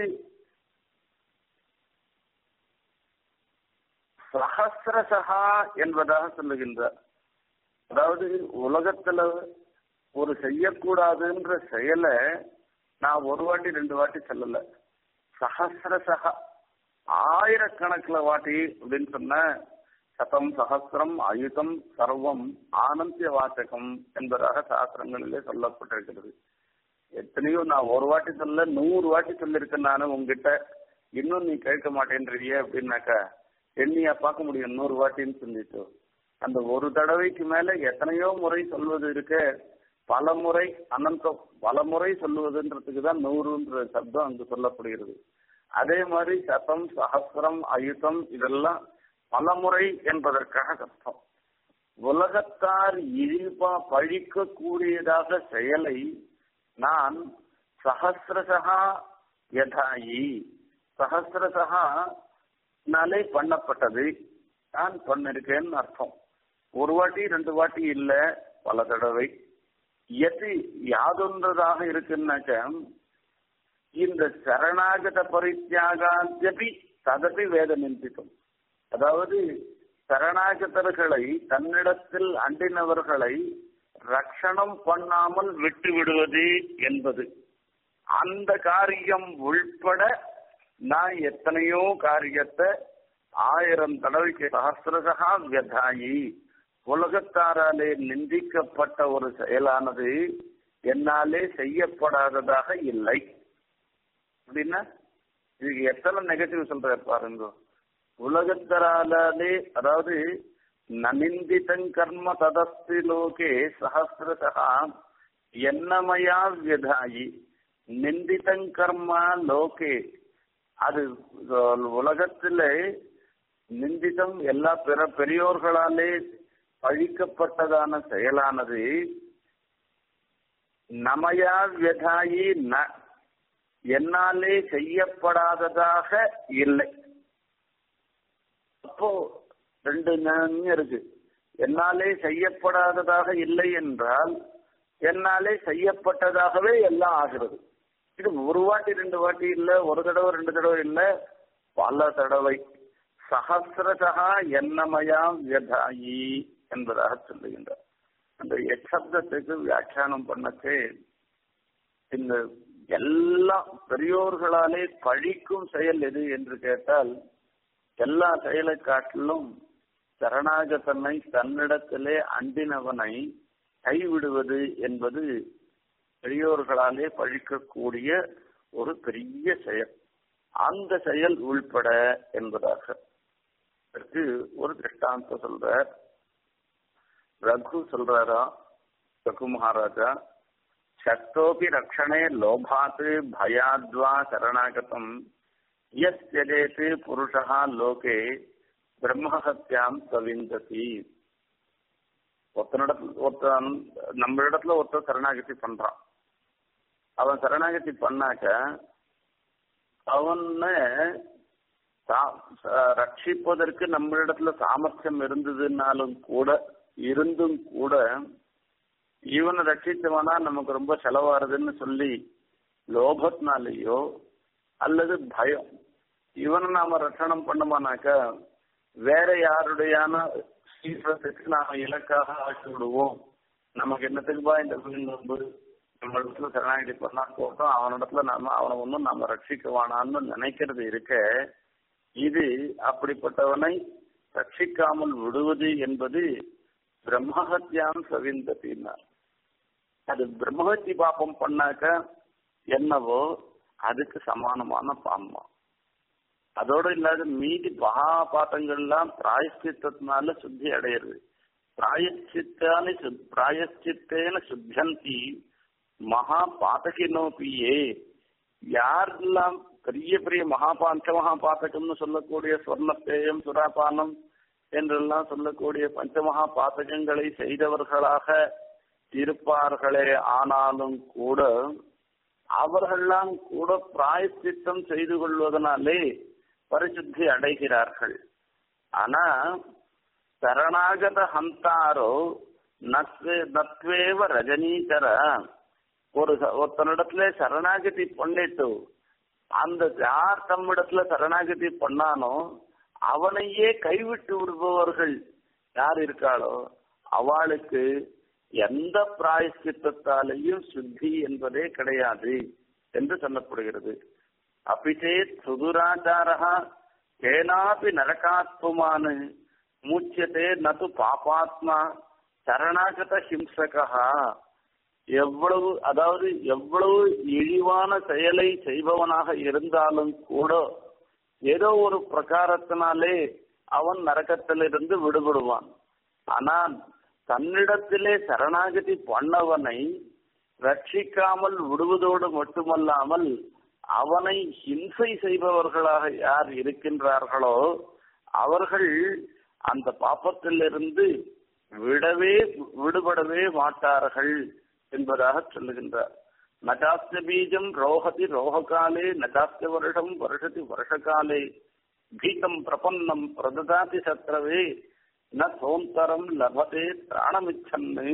சகசிரசகா என்பதாக சொல்லுகின்றார் அதாவது உலகத்துல ஒரு செய்யக்கூடாதுன்ற செயலை நான் ஒரு வாட்டி ரெண்டு வாட்டி சொல்லல சகசிரசகா ஆயிரக்கணக்கில் வாட்டி அப்படின்னு சொன்ன சதம் சகசிரம் அயுதம் சர்வம் ஆனந்திய வாசகம் என்பதாக சாஸ்திரங்களிலே சொல்லப்பட்டிருக்கிறது எத்தனையோ நான் ஒரு வாட்டி சொல்ல நூறு வாட்டி சொல்லியிருக்கேன் நானும் உங்ககிட்ட இன்னும் நீ கேட்க மாட்டேன்றிய அப்படின்னாக்கா எண்ணியா பார்க்க முடியும் நூறு வாட்டின்னு சொல்லிட்டு அந்த ஒரு தடவைக்கு மேல எத்தனையோ முறை சொல்வது இருக்க பல முறை அனந்தம் பல முறை சொல்லுவதுன்றதுக்கு தான் நூறுன்ற சப்தம் அங்கு சொல்லப்படுகிறது அதே மாதிரி சதம் சகசிரம் அயுதம் இதெல்லாம் பல முறை என்பதற்காக அர்த்தம் உலகத்தார் இழிப்பா பழிக்க கூடியதாக செயலை நான் சகசிரசகா யதாயி சகசிரசகா நாளே பண்ணப்பட்டது நான் பண்ணிருக்கேன்னு அர்த்தம் ஒரு வாட்டி ரெண்டு வாட்டி இல்ல பல தடவை எது யாதொன்றதாக இருக்குன்னாக்க இந்த சரணாகத பரித்தியாகாத்யபி ததபி வேத நிந்தித்தம் அதாவது சரணாகதர்களை தன்னிடத்தில் அண்டினவர்களை ரட்சணம் பண்ணாமல் விட்டு விடுவது என்பது அந்த காரியம் உள்பட நான் எத்தனையோ காரியத்தை ஆயிரம் தடவைக்கு சகசிரசகா வியதாயி உலகத்தாராலே நிந்திக்கப்பட்ட ஒரு செயலானது என்னாலே செய்யப்படாததாக இல்லை அப்படின்னா இதுக்கு எத்தனை நெகட்டிவ் சொல்ற பாருங்க உலகத்தராலே அதாவது நனிந்திதங் கர்ம ததஸ்தி லோகே சஹசிரசகா என்னமயா வியதாயி நிந்திதங் கர்மா லோகே அது உலகத்திலே நிந்திதம் எல்லா பிற பெரியோர்களாலே பழிக்கப்பட்டதான செயலானது நமயா வியதாயி ந என்னாலே செய்யப்படாததாக இல்லை அப்போ ரெண்டு ஞானம் இருக்கு என்னாலே செய்யப்படாததாக இல்லை என்றால் என்னாலே செய்யப்பட்டதாகவே எல்லாம் ஆகிறது இது ஒரு வாட்டி ரெண்டு வாட்டி இல்ல ஒரு தடவை ரெண்டு தடவை இல்ல பல தடவை சகசிரசகா என்னமயா வியதாயி என்பதாக சொல்லுகின்றார் அந்த எச்சப்தத்துக்கு வியாக்கியானம் பண்ணச்சே இந்த எல்லா பெரியோர்களாலே பழிக்கும் செயல் எது என்று கேட்டால் எல்லா செயலை காட்டிலும் சரணாகதனை தன்னிடத்திலே அண்டினவனை கைவிடுவது என்பது பெரியோர்களாலே பழிக்கக்கூடிய ஒரு பெரிய செயல் அந்த செயல் உள்பட என்பதாக அதற்கு ஒரு திருஷ்டாந்தம் சொல்ற ரகு சொல்றாரா ரகு மகாராஜா சக்தோபி ரக்ஷணே லோபாத் பயாத்வா சரணாகதம் எஸ் தியஜேத் புருஷா லோகே பிரம்மஹத்யாம் சவிந்ததி ஒருத்தனிடத்துல ஒருத்தன் நம்ம இடத்துல ஒருத்தர் சரணாகதி பண்றான் அவன் சரணாகதி பண்ணாக்க அவனை ரட்சிப்பதற்கு நம்மளிடத்துல சாமர்த்தியம் இருந்ததுனாலும் கூட இருந்தும் கூட இவனை ரட்சித்தவனா நமக்கு ரொம்ப செலவாருதுன்னு சொல்லி லோபத்தினாலேயோ அல்லது பயம் இவனை நாம ரட்சணம் பண்ணுமானாக்க வேற யாருடையான சீக்கிரத்துக்கு நாம இலக்காக ஆக்கி விடுவோம் நமக்கு என்னத்துக்குப்பா இந்த நோன்பு நம்ம இடத்துல சரணாகதி பண்ணா போட்டோம் அவனிடத்துல நாம அவனை ஒன்றும் நாம ரட்சிக்கவானான்னு நினைக்கிறது இருக்க இது அப்படிப்பட்டவனை ரட்சிக்காமல் விடுவது என்பது பிரம்மஹத்யான் சவிந்தத்தின்னா அது பிரம்மஹத்தி பாப்பம் பண்ணாக்க என்னவோ அதுக்கு சமானமான பாம்பம் அதோட இல்லாத மீதி மகா பாத்தங்கள்லாம் பிராயஷ்சித்தத்தினால சுத்தி அடையிறது பிராயச்சித்தானி பிராயச்சித்தேன சுத்தந்தி மகா பாத்தகினோப்பியே யாரெல்லாம் பெரிய பெரிய மகாபா பஞ்சமகா பாத்தகம்னு சொல்லக்கூடிய சொர்ணத்தேயம் சுராபானம் என்றெல்லாம் சொல்லக்கூடிய பஞ்சமகா பாத்தகங்களை செய்தவர்களாக இருப்பார்களே ஆனாலும் கூட அவர்கள்லாம் கூட பிராயச்சித்தம் செய்து கொள்வதனாலே பரிசுத்தி அடைகிறார்கள் ஆனா சரணாகத ஹந்தாரோ நத்வே நத்வேவ ரஜனீகர ஒரு ஒருத்தனிடத்துல சரணாகதி பண்ணிட்டு அந்த யார் தம்மிடத்துல சரணாகதி பண்ணானோ அவனையே கைவிட்டு விடுபவர்கள் யார் இருக்காளோ அவளுக்கு எந்த பிராயஷ்சித்தத்தாலேயும் சுத்தி என்பதே கிடையாது என்று சொல்லப்படுகிறது அபிச்சேத் சுதுராச்சாரா கேனாபி நரகாத்மானு மூச்சியதே நது பாபாத்மா சரணாகத ஹிம்சகா எவ்வளவு அதாவது எவ்வளவு இழிவான செயலை செய்பவனாக இருந்தாலும் கூட ஏதோ ஒரு பிரகாரத்தினாலே அவன் நரகத்திலிருந்து விடுபடுவான் ஆனால் தன்னிடத்திலே சரணாகதி பண்ணவனை ரட்சிக்காமல் விடுவதோடு மட்டுமல்லாமல் அவனை ஹிம்சை செய்பவர்களாக யார் இருக்கின்றார்களோ அவர்கள் அந்த பாப்பத்திலிருந்து விடவே விடுபடவே மாட்டார்கள் என்பதாக சொல்லுகின்றார் நகாஸ்ய பீஜம் ரோஹதி ரோககாலே நகாஸ்ய வருஷம் வருஷதி வருஷகாலே பீதம் பிரபன்னம் பிரததாதி சத்ரவே ந சோந்தரம் லபதே பிராணமிச்சன்னு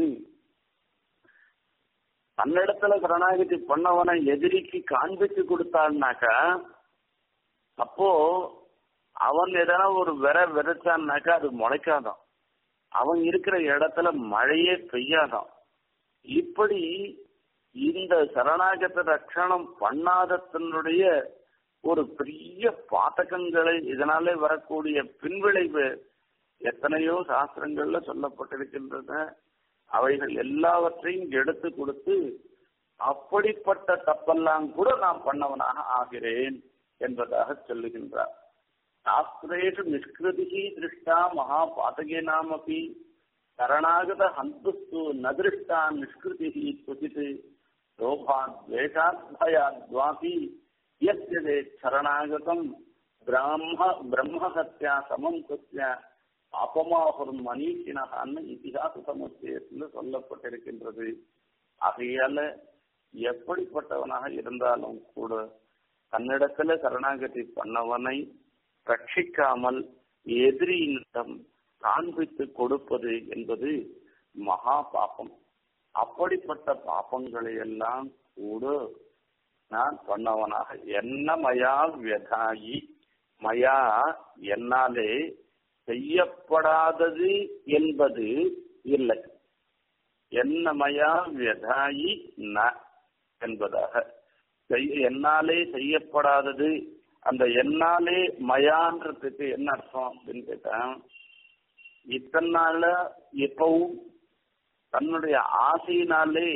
தன்னிடத்துல சரணாகதி பண்ணவனை எதிரிக்கு காண்பிச்சு கொடுத்தான்னாக்கா அப்போ அவன் எதனா ஒரு விர விதைச்சான்னாக்கா அது முளைக்காதான் அவன் இருக்கிற இடத்துல மழையே பெய்யாதான் இப்படி இந்த சரணாகத ரட்சணம் பண்ணாததனுடைய ஒரு பெரிய பாத்தகங்களை இதனாலே வரக்கூடிய பின்விளைவு எத்தனையோ சாஸ்திரங்கள்ல சொல்லப்பட்டிருக்கின்றன அவைகள் எல்லாவற்றையும் எடுத்து கொடுத்து அப்படிப்பட்ட தப்பெல்லாம் கூட நான் பண்ணவனாக ஆகிறேன் என்பதாக சொல்லுகின்றார் சாஸ்திரேஷு நிஷ்கிருதி திருஷ்டா மகா பாதகேனாமபி சரணாகத ஹந்துஸ்து ந திருஷ்டா நிஷ்கிருதி குசித் லோபாத் துவேஷாத் பயாத் துவாபி யஸ்யதே சரணாகதம் பிராம பிரம்மஹத்யா சமம் குத்திய அபமாகுர் மனீஷினகான்னு இதிகாச சமுச்சயத்தில் சொல்லப்பட்டிருக்கின்றது ஆகையால எப்படிப்பட்டவனாக இருந்தாலும் கூட தன்னிடத்துல சரணாகதி பண்ணவனை ரட்சிக்காமல் எதிரியினிடம் காண்பித்து கொடுப்பது என்பது மகா பாபம் அப்படிப்பட்ட பாபங்களை எல்லாம் கூட நான் பண்ணவனாக என்ன மயா வியதாயி மயா என்னாலே செய்யப்படாதது என்பது இல்லை என்ன மயா வியதாயி ந என்பதாக என்னாலே செய்யப்படாதது அந்த என்னாலே மயான்றதுக்கு என்ன அர்த்தம் அப்படின்னு கேட்டேன் இத்தனை நாள்ல எப்பவும் தன்னுடைய ஆசையினாலே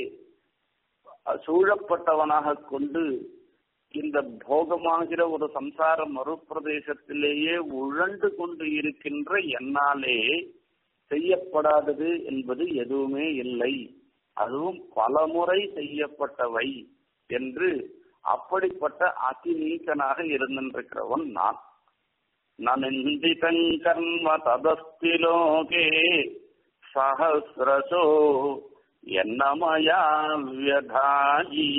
சூழப்பட்டவனாக கொண்டு இந்த போகமாகிற ஒரு சம்சார மறுப்பிரதேசத்திலேயே உழண்டு கொண்டு இருக்கின்ற என்னாலே செய்யப்படாதது என்பது எதுவுமே இல்லை அதுவும் பலமுறை செய்யப்பட்டவை என்று அப்படிப்பட்ட அதிநீக்கனாக இருந்திருக்கிறவன் நான் நந்திதங் கர்ம ததஸ்தி லோகே சஹசிரசோ என்னமயா வியதாயி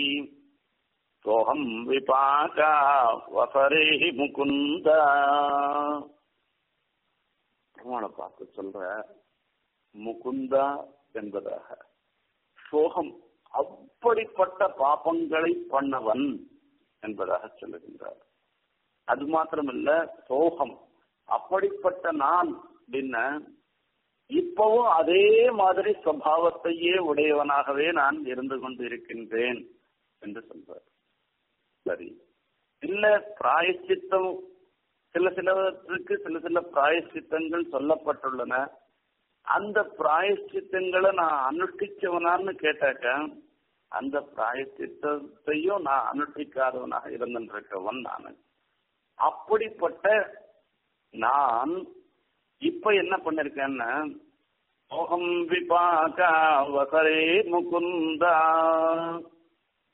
சோகம் விபாகா வசரே முகுந்த பெருமாளை பார்த்து சொல்ற முகுந்தா என்பதாக சோகம் அப்படிப்பட்ட பாபங்களை பண்ணவன் என்பதாக சொல்லுகின்றார் அது மாத்திரமல்ல சோகம் அப்படிப்பட்ட நான் அப்படின்ன இப்பவும் அதே மாதிரி சுவாவத்தையே உடையவனாகவே நான் இருந்து கொண்டு இருக்கின்றேன் என்று சொல்றார் சரி இல்ல பிராயச்சித்தம் சில சிலவற்றுக்கு சில சில பிராயச்சித்தங்கள் சொல்லப்பட்டுள்ளன அந்த பிராயச்சித்தங்களை நான் அனுஷ்டிச்சவனான்னு கேட்டாக்க அந்த பிராயச்சித்தத்தையும் நான் அனுஷ்டிக்காதவனாக இருந்திருக்கவன் நான் அப்படிப்பட்ட நான் இப்ப என்ன பண்ணிருக்கேன்னா மோகம் விபாகா வசரே முகுந்தா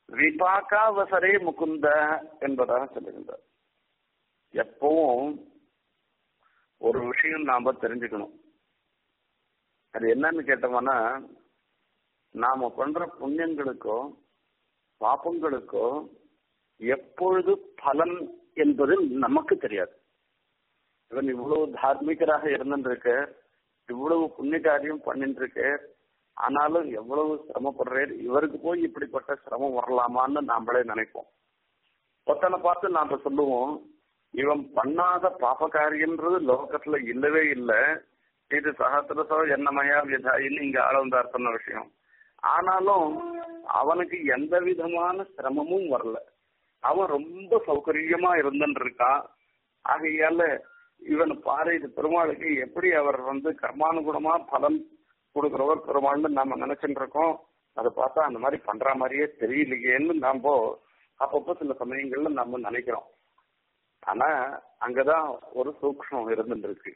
விபாக்காவசரே முகுந்த என்பதாக சொல்லுகின்றார் எப்பவும் ஒரு விஷயம் நாம தெரிஞ்சுக்கணும் அது என்னன்னு கேட்டோம்னா நாம பண்ற புண்ணியங்களுக்கோ பாப்பங்களுக்கோ எப்பொழுது பலன் என்பது நமக்கு தெரியாது இவன் இவ்வளவு தார்மீகராக இருந்துருக்க இவ்வளவு புண்ணிய காரியம் பண்ணிட்டு இருக்கு ஆனாலும் எவ்வளவு சிரமப்படுறாரு இவருக்கு போய் இப்படிப்பட்ட சிரமம் வரலாமான்னு நாமளே நினைப்போம் ஒத்தனை பார்த்து நாம சொல்லுவோம் இவன் பண்ணாத பாப காரியம்ன்றது லோகத்துல இல்லவே இல்லை இது சகத்திரசோ என்னமயா விதாயின்னு இங்க ஆளவந்தார் சொன்ன விஷயம் ஆனாலும் அவனுக்கு எந்த விதமான சிரமமும் வரல அவன் ரொம்ப சௌகரியமா இருந்துட்டு இருக்கான் ஆகையால இவன் பாரு இது பெருமாளுக்கு எப்படி அவர் வந்து கர்மானுகுணமா பலன் கொடுக்கிறவர் பெருமாள்னு நாம நினைச்சுட்டு இருக்கோம் அதை பார்த்தா அந்த மாதிரி பண்ற மாதிரியே தெரியலையேன்னு நாம அப்பப்போ சில சமயங்கள்ல நம்ம நினைக்கிறோம் ஆனா அங்கதான் ஒரு சூக்ஷம் இருந்துட்டு இருக்கு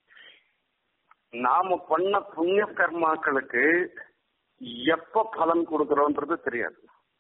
நாம பண்ண புண்ணிய கர்மாக்களுக்கு எப்ப பலன் கொடுக்கிறோன்றது தெரியாது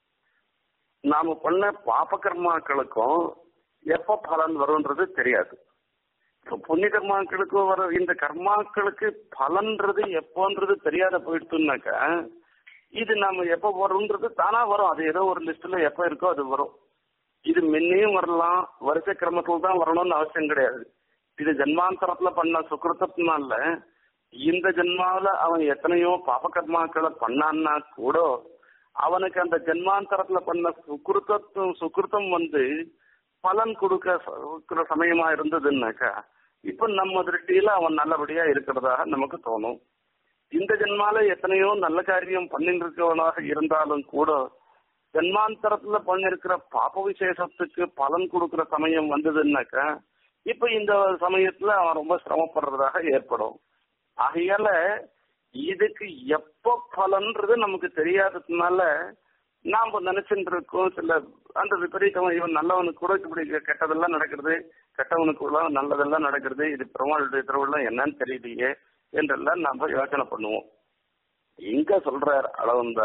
நாம பண்ண பாப கர்மாக்களுக்கும் எப்ப பலன் வரும்ன்றது தெரியாது இப்போ புண்ணிய கர்மாக்களுக்கு வர இந்த கர்மாக்களுக்கு பலன்றது எப்போன்றது தெரியாத போயிடுச்சுனாக்கா இது நம்ம எப்ப வரும்ன்றது தானா வரும் அது ஏதோ ஒரு லிஸ்ட்ல எப்ப இருக்கோ அது வரும் இது முன்னையும் வரலாம் வருஷ கிரமத்துல தான் வரணும்னு அவசியம் கிடையாது இது ஜென்மாந்தரத்துல பண்ண சுக்கிரத்தினால இந்த ஜென்மாவில அவன் எத்தனையோ பாப கர்மாக்களை பண்ணான்னா கூட அவனுக்கு அந்த ஜென்மாந்தரத்துல பண்ண சுக்கிருத்தம் சுக்கிருத்தம் வந்து பலன் கொடுக்க சமயமா இருந்ததுன்னாக்கா இப்ப நம்ம திருஷ்டியில அவன் நல்லபடியா இருக்கிறதாக நமக்கு தோணும் இந்த ஜென்மால எத்தனையோ நல்ல காரியம் பண்ணிட்டு இருக்கவனாக இருந்தாலும் கூட ஜென்மாந்தரத்துல பண்ணிருக்கிற பாப விசேஷத்துக்கு பலன் கொடுக்கிற சமயம் வந்ததுன்னாக்கா இப்ப இந்த சமயத்துல அவன் ரொம்ப சிரமப்படுறதாக ஏற்படும் ஆகையால இதுக்கு எப்ப பலன்றது நமக்கு தெரியாததுனால நாம நினைச்சுட்டு இருக்கோம் சில அந்த விபரீதம் இவன் நல்லவனுக்கு கூட இப்படி கெட்டதெல்லாம் நடக்கிறது கெட்டவனுக்கு கூட நல்லதெல்லாம் நடக்கிறது இது பெருமாளுடைய திருவிழா என்னன்னு தெரியலையே என்றெல்லாம் நாம யோசனை பண்ணுவோம் இங்க சொல்றார் அளவந்த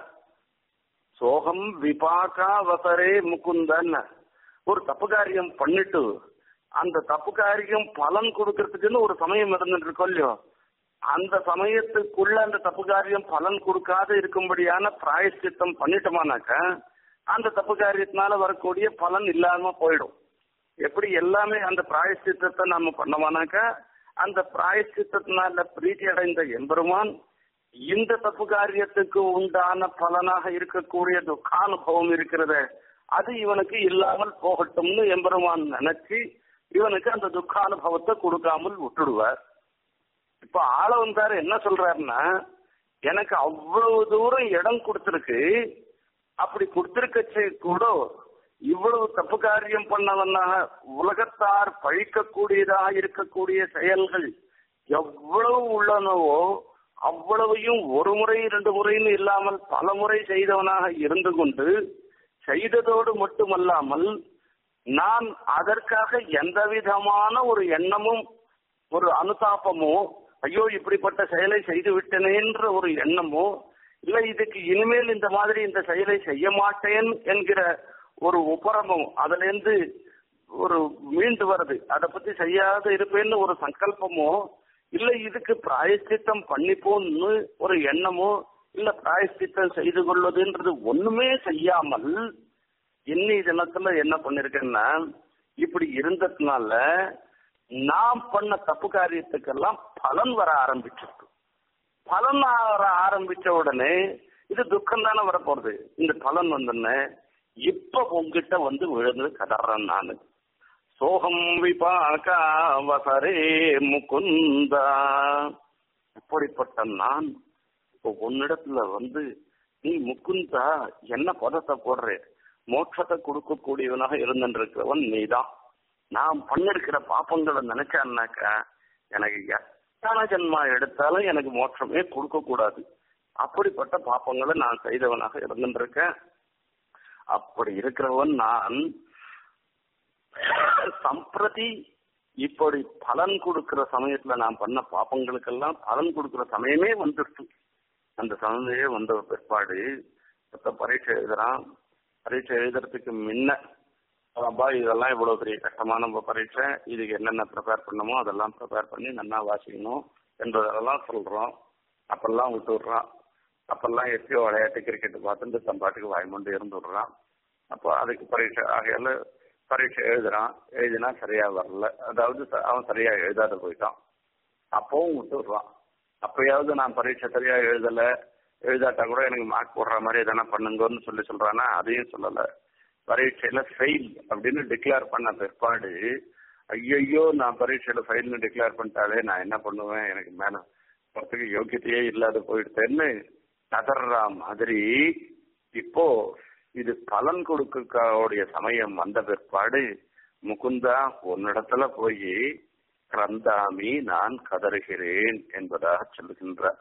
சோகம் விபாகா வசரே முகுந்தன் ஒரு தப்பு காரியம் பண்ணிட்டு அந்த தப்பு காரியம் பலன் கொடுக்கறதுக்குன்னு ஒரு சமயம் இருந்துட்டு இருக்கோம் இல்லையோ அந்த சமயத்துக்குள்ள அந்த தப்பு காரியம் பலன் கொடுக்காத இருக்கும்படியான பிராயஷ்சித்தம் பண்ணிட்டோமானாக்கா அந்த தப்பு காரியத்தினால வரக்கூடிய பலன் இல்லாம போயிடும் எப்படி எல்லாமே அந்த பிராயஷ்சித்தத்தை நம்ம பண்ணோமானாக்கா அந்த பிராயஷ்சித்தத்தினால பிரீத்தி அடைந்த எம்பெருமான் இந்த தப்பு காரியத்துக்கு உண்டான பலனாக இருக்கக்கூடிய துக்கானுபவம் இருக்கிறத அது இவனுக்கு இல்லாமல் போகட்டும்னு எம்பெருமான் நினைச்சு இவனுக்கு அந்த துக்கானுபவத்தை கொடுக்காமல் விட்டுடுவார் இப்ப ஆள வந்தாரு என்ன சொல்றாருன்னா எனக்கு அவ்வளவு தூரம் இடம் கொடுத்துருக்கு அப்படி கொடுத்திருக்கச்சு கூட இவ்வளவு தப்பு காரியம் பண்ணவனாக உலகத்தார் பழிக்கக்கூடியதாக இருக்கக்கூடிய செயல்கள் எவ்வளவு உள்ளனவோ அவ்வளவையும் ஒரு முறை இரண்டு முறைன்னு இல்லாமல் பல முறை செய்தவனாக இருந்து கொண்டு செய்ததோடு மட்டுமல்லாமல் நான் அதற்காக எந்த விதமான ஒரு எண்ணமும் ஒரு அனுதாபமோ ஐயோ இப்படிப்பட்ட செயலை செய்து விட்டனேன்ற ஒரு எண்ணமோ இல்ல இதுக்கு இனிமேல் இந்த மாதிரி இந்த செயலை செய்ய மாட்டேன் என்கிற ஒரு உபரமும் அதுல இருந்து ஒரு மீண்டு வருது அதை பத்தி செய்யாத இருப்பேன்னு ஒரு சங்கல்பமோ இல்ல இதுக்கு பிராயஷ்சித்தம் பண்ணிப்போன்னு ஒரு எண்ணமோ இல்ல பிராயஷ்சித்தம் செய்து கொள்வதுன்றது ஒண்ணுமே செய்யாமல் இன்னி தினத்துல என்ன பண்ணிருக்கேன்னா இப்படி இருந்ததுனால நாம் பண்ண தப்பு காரியத்துக்கெல்லாம் பலன் வர ஆரம்பிச்சிருக்கு பலன் வர ஆரம்பிச்ச உடனே இது துக்கம் தானே வரப்போறது இந்த பலன் வந்தோடனே இப்ப உங்ககிட்ட வந்து விழுந்து கதறேன் நானு சோகம் விபாகா வசரே முகுந்தா இப்படிப்பட்ட நான் இப்போ உன்னிடத்துல வந்து நீ முகுந்தா என்ன பதத்தை போடுற மோட்சத்தை கொடுக்கக்கூடியவனாக இருந்திருக்கிறவன் நீதான் நான் பண்ணிருக்கிற பாப்பங்களை நினைச்சான்னாக்கா எனக்கு எத்தனை ஜென்மா எடுத்தாலும் எனக்கு மோட்சமே கொடுக்க கூடாது அப்படிப்பட்ட பாப்பங்களை நான் செய்தவனாக இருந்திருக்கேன் அப்படி இருக்கிறவன் நான் சம்பிரதி இப்படி பலன் கொடுக்கிற சமயத்துல நான் பண்ண பாப்பங்களுக்கெல்லாம் பலன் கொடுக்கிற சமயமே வந்துடுச்சு அந்த சமயமே வந்த பிற்பாடு மொத்த பரீட்சை எழுதுறான் பரீட்சை எழுதுறதுக்கு முன்ன அப்பா இதெல்லாம் இவ்வளவு பெரிய கஷ்டமான பரீட்சை இதுக்கு என்னென்ன ப்ரிப்பேர் பண்ணணுமோ அதெல்லாம் ப்ரிப்பேர் பண்ணி நல்லா வாசிக்கணும் என்பதெல்லாம் சொல்றோம் அப்பெல்லாம் விட்டு விடுறான் அப்பெல்லாம் எப்பயோ விளையாட்டு கிரிக்கெட் பார்த்துட்டு தன் பாட்டுக்கு வாய்மொண்டு இருந்து விடுறான் அப்போ அதுக்கு பரீட்சை ஆகையால பரீட்சை எழுதுறான் எழுதினா சரியா வரல அதாவது ச- அவன் சரியா எழுதாத போயிட்டான் அப்பவும் விட்டு விடுறான் அப்பயாவது நான் பரீட்சை சரியா எழுதல எழுதாட்டா கூட எனக்கு மார்க் போடுற மாதிரி எதனா பண்ணுங்கன்னு சொல்லி சொல்றானா அதையும் சொல்லல பரீட்சையில ஃபெயில் அப்படின்னு டிக்ளேர் பண்ண பிற்பாடு ஐயையோ நான் பரீட்சையில ஃபெயில்னு டிக்ளேர் பண்ணிட்டாலே நான் என்ன பண்ணுவேன் எனக்கு மேல போறதுக்கு யோக்கியத்தையே இல்லாத போயிடுத்தேன்னு கதறா மாதிரி இப்போ இது பலன் கொடுக்கக்கூடிய சமயம் வந்த பிற்பாடு முகுந்தா உன்னிடத்துல போய் கிரந்தாமி நான் கதறுகிறேன் என்பதாக சொல்லுகின்றார்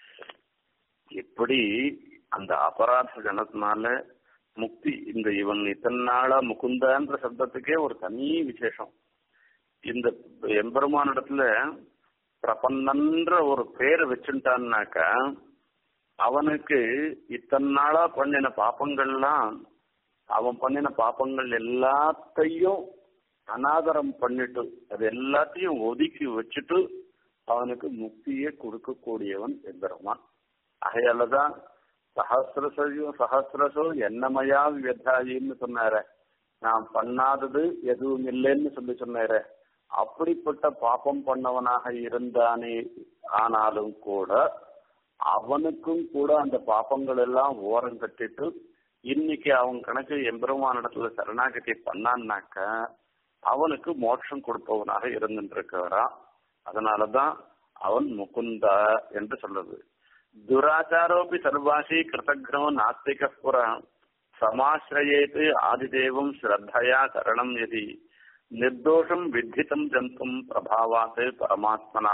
எப்படி அந்த அபராத ஜனத்தினால முக்தி இந்த இவன் இத்தனை நாளா முகுந்தான்ற சப்தத்துக்கே ஒரு தனி விசேஷம் இந்த எம்பெருமானிடத்துல பிரபன்னன்ற ஒரு பேரை வச்சுட்டான்னாக்கா அவனுக்கு இத்தனை நாளா பண்ணின பாப்பங்கள்லாம் அவன் பண்ணின பாப்பங்கள் எல்லாத்தையும் அனாதரம் பண்ணிட்டு அது எல்லாத்தையும் ஒதுக்கி வச்சுட்டு அவனுக்கு முக்தியை கொடுக்கக்கூடியவன் எம்பெருமான் ஆகையாலதான் சஹசிரசையும் சஹசிரசோ என்னமயா வியதாயின்னு சொன்னார நான் பண்ணாதது எதுவும் இல்லைன்னு சொல்லி சொன்னார அப்படிப்பட்ட பாப்பம் பண்ணவனாக இருந்தானே ஆனாலும் கூட அவனுக்கும் கூட அந்த பாப்பங்கள் எல்லாம் ஓரம் கட்டிட்டு இன்னைக்கு அவன் கணக்கு எம்பெருமானிடத்துல சரணாகதி பண்ணான்னாக்க அவனுக்கு மோட்சம் கொடுப்பவனாக இருந்துட்டு இருக்கிறான் அதனாலதான் அவன் முகுந்தா என்று சொல்லுது துராச்சாரோபி சர்வாசி கிருதக்னோ நாஸ்திக புற சமாசிரயேத் ஆதிதேவம் ஸ்ரத்தயா கரணம் எதி நிர்தோஷம் வித்திதம் ஜந்தும் பிரபாவாத் பரமாத்மனா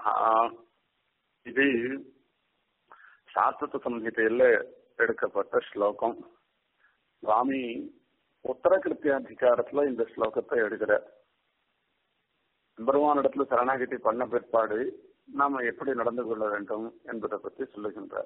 இது சாஸ்திர சம்ஹிதையில எடுக்கப்பட்ட ஸ்லோகம் சுவாமி உத்தர கிருத்தியாதிகாரத்துல இந்த ஸ்லோகத்தை எடுக்கிறார் பெருமானிடத்துல சரணாகதி பண்ண பிற்பாடு நாம எப்படி நடந்து கொள்ள வேண்டும் என்பதை பற்றி சொல்லுகின்றார்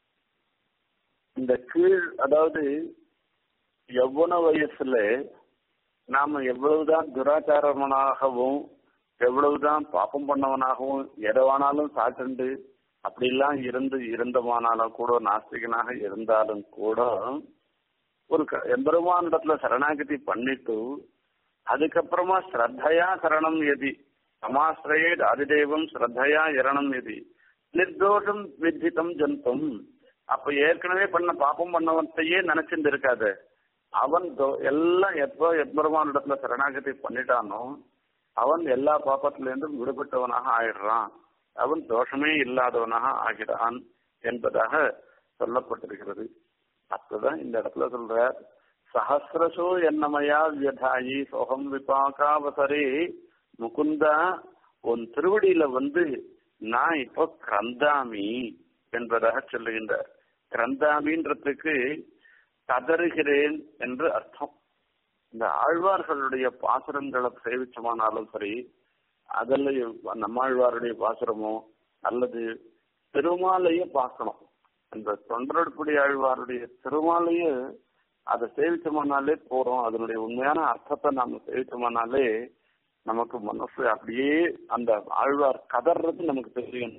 இந்த கீழ் அதாவது எவ்வளவு வயசுல நாம எவ்வளவுதான் துராச்சாரமனாகவும் எவ்வளவுதான் பாப்பம் பண்ணவனாகவும் எதவானாலும் சாட்டுண்டு அப்படிலாம் இருந்து இருந்தமானாலும் கூட நாஸ்திகனாக இருந்தாலும் கூட ஒரு க- எம்பெருமானிடத்துல சரணாகதி பண்ணிட்டு அதுக்கப்புறமா ஸ்ரத்தையா சரணம் எதி சமாசிரயே அதிதேவம் ஸ்ரத்தையா இரணம் எதி நிர்தோஷம் வித்திதம் ஜந்தும் அப்ப ஏற்கனவே பண்ண பாப்பம் பண்ணவத்தையே நினைச்சிட்டு இருக்காது அவன் தோ- எல்லாம் எப்போ எம்பெருமானிடத்துல சரணாகதி பண்ணிட்டானோ அவன் எல்லா பாப்பத்தில இருந்தும் விடுபட்டவனாக ஆயிடுறான் அவன் தோஷமே இல்லாதவனாக ஆகிறான் என்பதாக சொல்லப்பட்டிருக்கிறது அப்பதான் இந்த இடத்துல சொல்ற சஹசிரசோ என்னமயா வியதாயி சோகம் விபாகாவசரே முகுந்தா உன் திருவடியில வந்து நான் இப்போ கிரந்தாமி என்பதாக சொல்லுகின்றார் கிரந்தாமின்றதுக்கு கதறுகிறேன் என்று அர்த்தம் இந்த ஆழ்வார்களுடைய பாசுரங்களை சேவிச்சமானாலும் சரி அதில் நம்மாழ்வாருடைய பாசுரமோ அல்லது திருமாலையே பார்க்கணும் இந்த தொண்டரடுப்புடி ஆழ்வாருடைய திருமாலையே அதை சேவிச்சோம்னாலே போறோம் அதனுடைய உண்மையான அர்த்தத்தை நாம சேவிச்சோம்னாலே நமக்கு மனசு அப்படியே அந்த ஆழ்வார் கதறது நமக்கு தெரியும்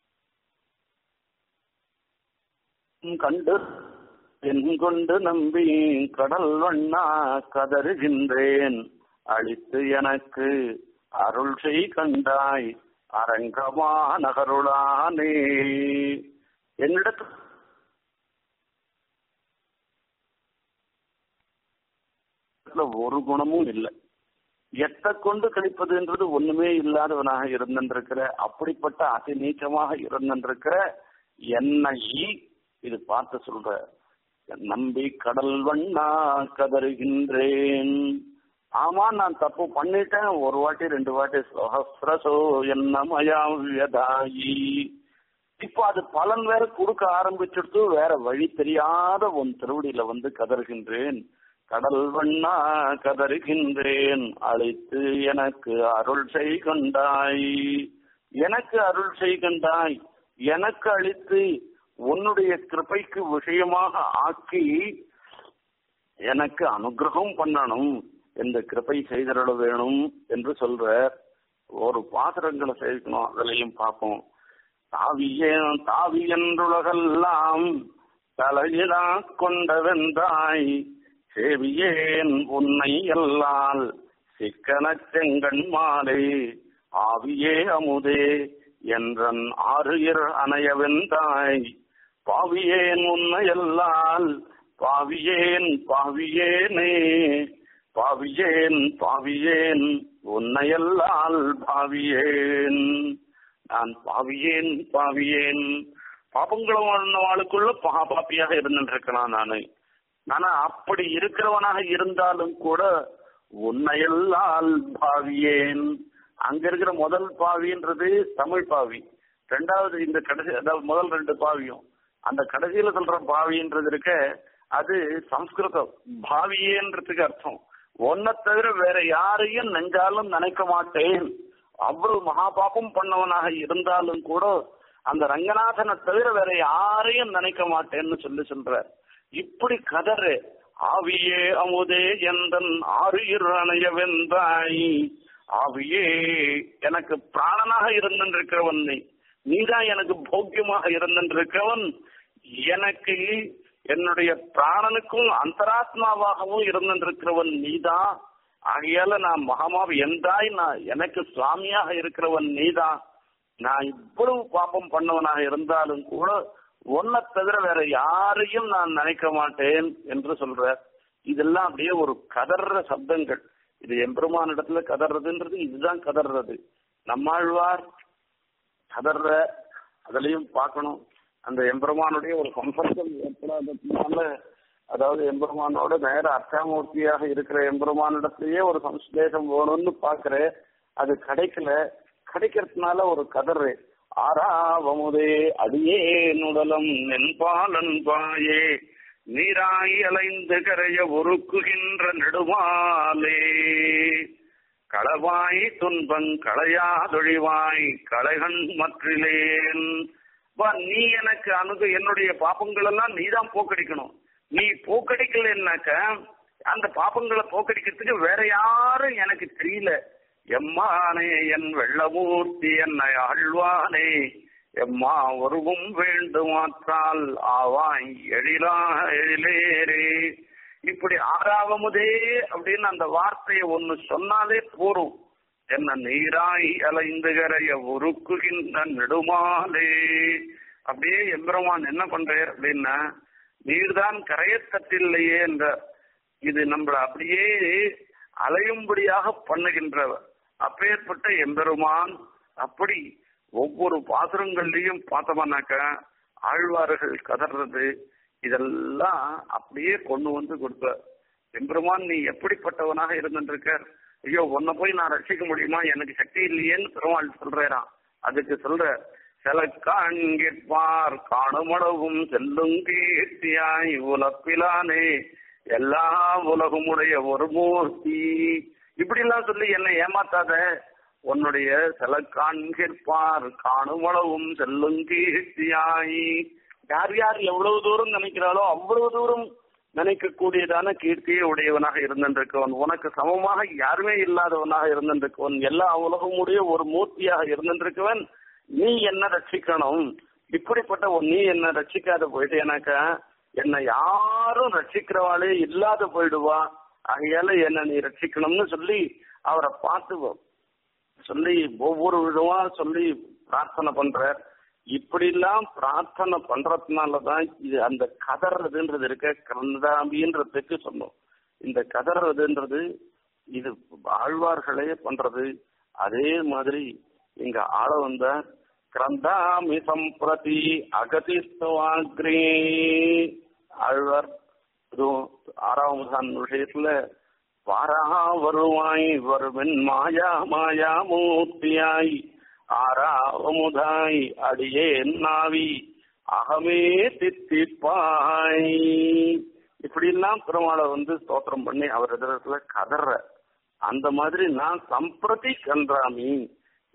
கண்டு என் கொண்டு நம்பி கடல் வண்ணா கதறுகின்றேன் அழித்து எனக்கு அருள் செய் கண்டாய் அரங்கமா நகருளானே என்னிடத்து ஒரு குணமும் இல்லை எத்தை கொண்டு கழிப்பதுன்றது ஒண்ணுமே இல்லாதவனாக இருந்திருக்கிற அப்படிப்பட்ட அதி நீச்சமாக இருந்திருக்கிற என்னை இது பார்த்து சொல்ற நம்பி கடல் வண்ணா கதறுகின்றேன் ஆமா நான் தப்பு பண்ணிட்டேன் ஒரு வாட்டி ரெண்டு வாட்டி சஹசிரசோ என்ன மயாவியதாயி இப்போ அது பலன் வேற கொடுக்க ஆரம்பிச்சுட்டு வேற வழி தெரியாத உன் திருவடியில வந்து கதறுகின்றேன் கடல் வண்ணா கதறுகின்றேன் அழைத்து எனக்கு அருள் செய்கண்டாய் எனக்கு அருள் செய்கண்டாய் எனக்கு அளித்து உன்னுடைய கிருபைக்கு விஷயமாக ஆக்கி எனக்கு அனுகிரகம் பண்ணணும் இந்த கிருபை செய்தருள வேணும் என்று சொல்ற ஒரு பாத்திரங்களை சேர்க்கணும் அதுலயும் பார்ப்போம் தாவியே தாவி என்றுலகெல்லாம் தலையிலா கொண்டவென்றாய் சேவியேன் உன்னை எல்லால் சிக்கன செங்கண் மாலை ஆவியே அமுதே என்றன் ஆறுயிர் அணையவென்றாய் பாவியேன் உன்னை எல்லால் பாவியேன் பாவியேனே பாவியேன் பாவியேன் உன்னையல்லால் பாவியேன் நான் பாவியேன் பாவியேன் பாபங்களும் வாழ்க்குள்ள பாப்பாப்பியாக இருந்துருக்கலாம் நானு ஆனா அப்படி இருக்கிறவனாக இருந்தாலும் கூட உன்னையல்லால் பாவியேன் அங்க இருக்கிற முதல் பாவின்றது தமிழ் பாவி ரெண்டாவது இந்த கடைசி அதாவது முதல் ரெண்டு பாவியும் அந்த கடைசியில சொல்ற பாவின்றது இருக்க அது சம்ஸ்கிருதம் பாவியேன்றதுக்கு அர்த்தம் ஒன்னை தவிர வேற யாரையும் நெஞ்சாலும் நினைக்க மாட்டேன் அவ்வளவு மகா பாபம் பண்ணவனாக இருந்தாலும் கூட அந்த ரங்கநாதனை தவிர வேற யாரையும் நினைக்க மாட்டேன்னு சொல்லி சொல்ற இப்படி கதறு ஆவியே அமுதே எந்தன் ஆறுயிர் அணைய வெந்தாய் ஆவியே எனக்கு பிராணனாக இருந்திருக்கிறவன் நீ நீதான் எனக்கு போக்கியமாக இருந்திருக்கிறவன் எனக்கு என்னுடைய பிராணனுக்கும் அந்தராத்மாவாகவும் இருந்திருக்கிறவன் நீதான் ஆகையால நான் மகாமாவி எந்தாய் நான் எனக்கு சுவாமியாக இருக்கிறவன் நீதான் நான் இவ்வளவு பாப்பம் பண்ணவனாக இருந்தாலும் கூட ஒன்னை தவிர வேற யாரையும் நான் நினைக்க மாட்டேன் என்று சொல்ற இதெல்லாம் அப்படியே ஒரு கதற சப்தங்கள் இது எம்பெருமான் இடத்துல கதறதுன்றது இதுதான் கதறது நம்மாழ்வார் கதற அதுலயும் பார்க்கணும் அந்த எம்பெருமானுடைய ஒரு சம்பந்தம் ஏற்படாததுனால அதாவது எம்பெருமானோட நேர அர்த்தாமூர்த்தியாக இருக்கிற எம்பெருமானிடத்திலேயே ஒரு சம்ஸ்லேஷம் வேணும்னு பாக்குறேன் அது கிடைக்கல கிடைக்கிறதுனால ஒரு கதறு ஆறாவமுதே அடியே நுடலம் நென்பாலன் பாயே நீராய் அலைந்து கரைய ஒருக்குகின்ற நெடுமாலே களவாய் துன்பங் களையாதொழிவாய் களைகண் மற்றிலேன் வா நீ எனக்கு அணுகு என்னுடைய பாப்பங்கள் எல்லாம் நீதான் போக்கடிக்கணும் நீ போக்கடிக்கலன்னாக்க அந்த பாப்பங்களை போக்கடிக்கிறதுக்கு வேற யாரும் எனக்கு தெரியல எம்மானே என் வெள்ளமூர்த்தி என்னை ஆழ்வானே எம்மா ஒருவும் வேண்டுமாற்றால் ஆவாய் எழிலா எழிலேரே இப்படி ஆறாவமுதே அப்படின்னு அந்த வார்த்தையை ஒண்ணு சொன்னாலே போரும் என்ன நீராய் அலைந்துகரைய உருக்குகின்ற நெடுமாலே அப்படியே எம்பெருமான் என்ன பண்றார் அப்படின்னா நீர்தான் கரையத்தட்டில்லையே என்ற இது நம்மள அப்படியே அலையும்படியாக பண்ணுகின்றவர் அப்பேற்பட்ட எம்பெருமான் அப்படி ஒவ்வொரு பாசுரங்கள்லயும் பார்த்தோம்னாக்க ஆழ்வார்கள் கதறது இதெல்லாம் அப்படியே கொண்டு வந்து கொடுப்பார் எம்பெருமான் நீ எப்படிப்பட்டவனாக இருந்துருக்க ஐயோ உன்னை போய் நான் ரட்சிக்க முடியுமா எனக்கு சக்தி இல்லையேன்னு பெருமாள் சொல்றாராம் அதுக்கு சொல்ற சில காண்கிற்பார் காணுமளவும் செல்லும் கீர்த்தியாய் உலப்பிலானே எல்லா உலகமுடைய ஒரு மூர்த்தி இப்படி எல்லாம் சொல்லி என்னை ஏமாத்தாத உன்னுடைய சில காண்கிற்பார் காணுமளவும் செல்லும் கீர்த்தியாய் யார் யார் எவ்வளவு தூரம் நினைக்கிறாளோ அவ்வளவு தூரம் நினைக்கக்கூடியதான கீர்த்தியை உடையவனாக இருந்திருக்கவன் உனக்கு சமமாக யாருமே இல்லாதவனாக இருந்திருக்கவன் எல்லா உலகமுடைய ஒரு மூர்த்தியாக இருந்திருக்கவன் நீ என்ன ரட்சிக்கணும் இப்படிப்பட்ட ஒரு நீ என்ன ரட்சிக்காத போயிட்டேனாக்கா என்னை யாரும் ரட்சிக்கிறவாளே இல்லாத போயிடுவா ஆகையால என்ன நீ ரட்சிக்கணும்னு சொல்லி அவரை பார்த்து சொல்லி ஒவ்வொரு விதமா சொல்லி பிரார்த்தனை பண்றார் இப்படி எல்லாம் பிரார்த்தனை பண்றதுனாலதான் இது அந்த கதறதுன்றது இருக்க கந்தாம்பின்றதுக்கு சொன்னோம் இந்த கதறதுன்றது இது ஆழ்வார்களே பண்றது அதே மாதிரி இங்க ஆள வந்த கிரந்தாமி சம்பிரதி அகதிஸ்தவாக்ரே ஆழ்வார் இதுவும் ஆறாவது விஷயத்துல வாரா வருவாய் வருவன் மாயா மாயா மூர்த்தியாய் ஆறாவமுதாய் அடியே நாவி அகமே தித்திப்பாய் இப்படி எல்லாம் பெருமாளை வந்து ஸ்தோத்திரம் பண்ணி அவர் எதிரத்துல கதற அந்த மாதிரி நான் சம்பிரதி கன்றாமி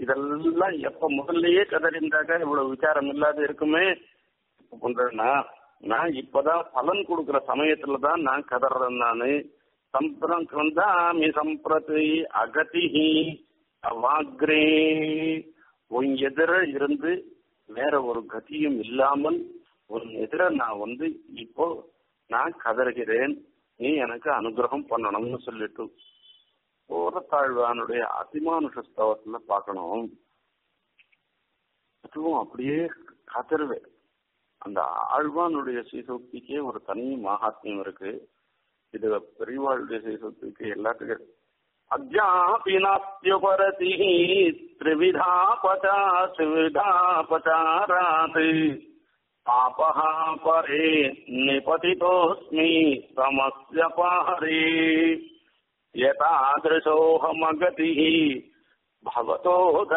இதெல்லாம் எப்ப முதல்லயே கதறிந்தாக்க இவ்வளவு விசாரம் இல்லாத இருக்குமே பண்றேன்னா நான் இப்பதான் பலன் கொடுக்கிற சமயத்துல தான் நான் கதறேன் நானு சம்பிரம் கிரந்தாமி சம்பிரதி அகதிஹி அவாக்ரே உன் எதிர இருந்து வேற ஒரு கதியும் இல்லாமல் உன் எதிர நான் வந்து இப்போ நான் கதறுகிறேன் நீ எனக்கு அனுகிரகம் பண்ணணும்னு சொல்லிட்டு ஓரத்தாழ்வானுடைய அதிமானுஷ ஸ்தவத்துல பார்க்கணும் அதுவும் அப்படியே கதறுவேன் அந்த ஆழ்வானுடைய ஸ்ரீசக்திக்கே ஒரு தனி மகாத்மியம் இருக்கு இது பெரியவாளுடைய ஸ்ரீசக்திக்கு எல்லாத்துக்கும் அஜாபி நாஸ்தியுபரதி திரிவிதா பச்சா திரிவிதா பச்சாராத் பாபः பரே நிபதிதோஸ்மி சமஸ்ய பாரே यतादृशोऽहमगतिः भवतो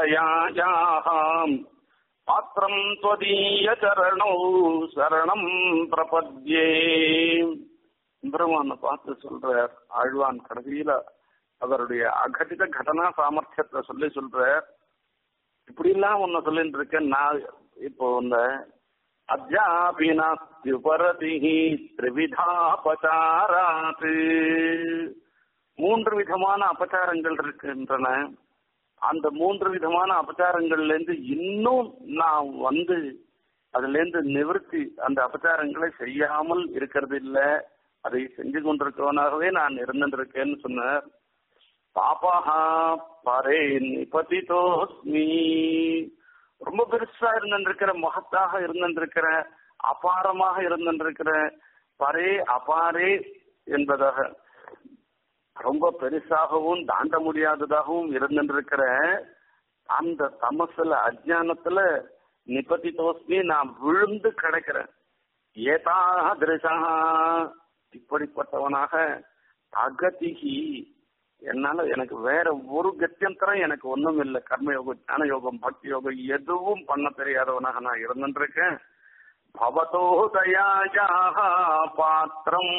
दयायाम् पात्रम् त्वदीयचरणौ சரணம் பிரபத்யே பிரம்மனை பார்த்து சொல்றார் ஆழ்வான் கடைசியில அவருடைய அகட்டித கடனா சாமர்த்தியத்தை சொல்லி சொல்றார் இப்படி எல்லாம் ஒன்னு சொல்லிட்டு இருக்கேன் நான் இப்போ இந்த அத்தியாபி நாஸ்தியுபரதி திரிவிதாபச்சாராத் மூன்று விதமான அபச்சாரங்கள் இருக்கின்றன அந்த மூன்று விதமான அபச்சாரங்கள்ல இருந்து இன்னும் நான் வந்து அதுல இருந்து நிவர்த்தி அந்த அபச்சாரங்களை செய்யாமல் இருக்கிறது இல்ல அதை செஞ்சு கொண்டிருக்கவனாகவே நான் இருந்திருக்கேன்னு சொன்னார் பாபாஹா பரே நிபதிதோஸ்மி ரொம்ப பெருசா இருந்திருக்கிற மகத்தாக இருந்திருக்கிற அபாரமாக இருந்திருக்கிற பரே அபாரே என்பதாக ரொம்ப பெருசாகவும் தாண்ட முடியாததாகவும் இருந்திருக்கிற அந்த தமசுல அஜானத்துல நிபதி தோஸ்மி நான் விழுந்து கிடக்கிறேன் ஏதா திருஷா இப்படிப்பட்டவனாக அகதிகி என்னால எனக்கு வேற ஒரு கத்தியந்தரம் எனக்கு ஒண்ணும் இல்லை கர்மயோகம் ஞான யோகம் பக்தி யோகம் எதுவும் பண்ண தெரியாதவனாக நான் இருந்துருக்கேன் பவதோ தயாயாக பாத்திரம்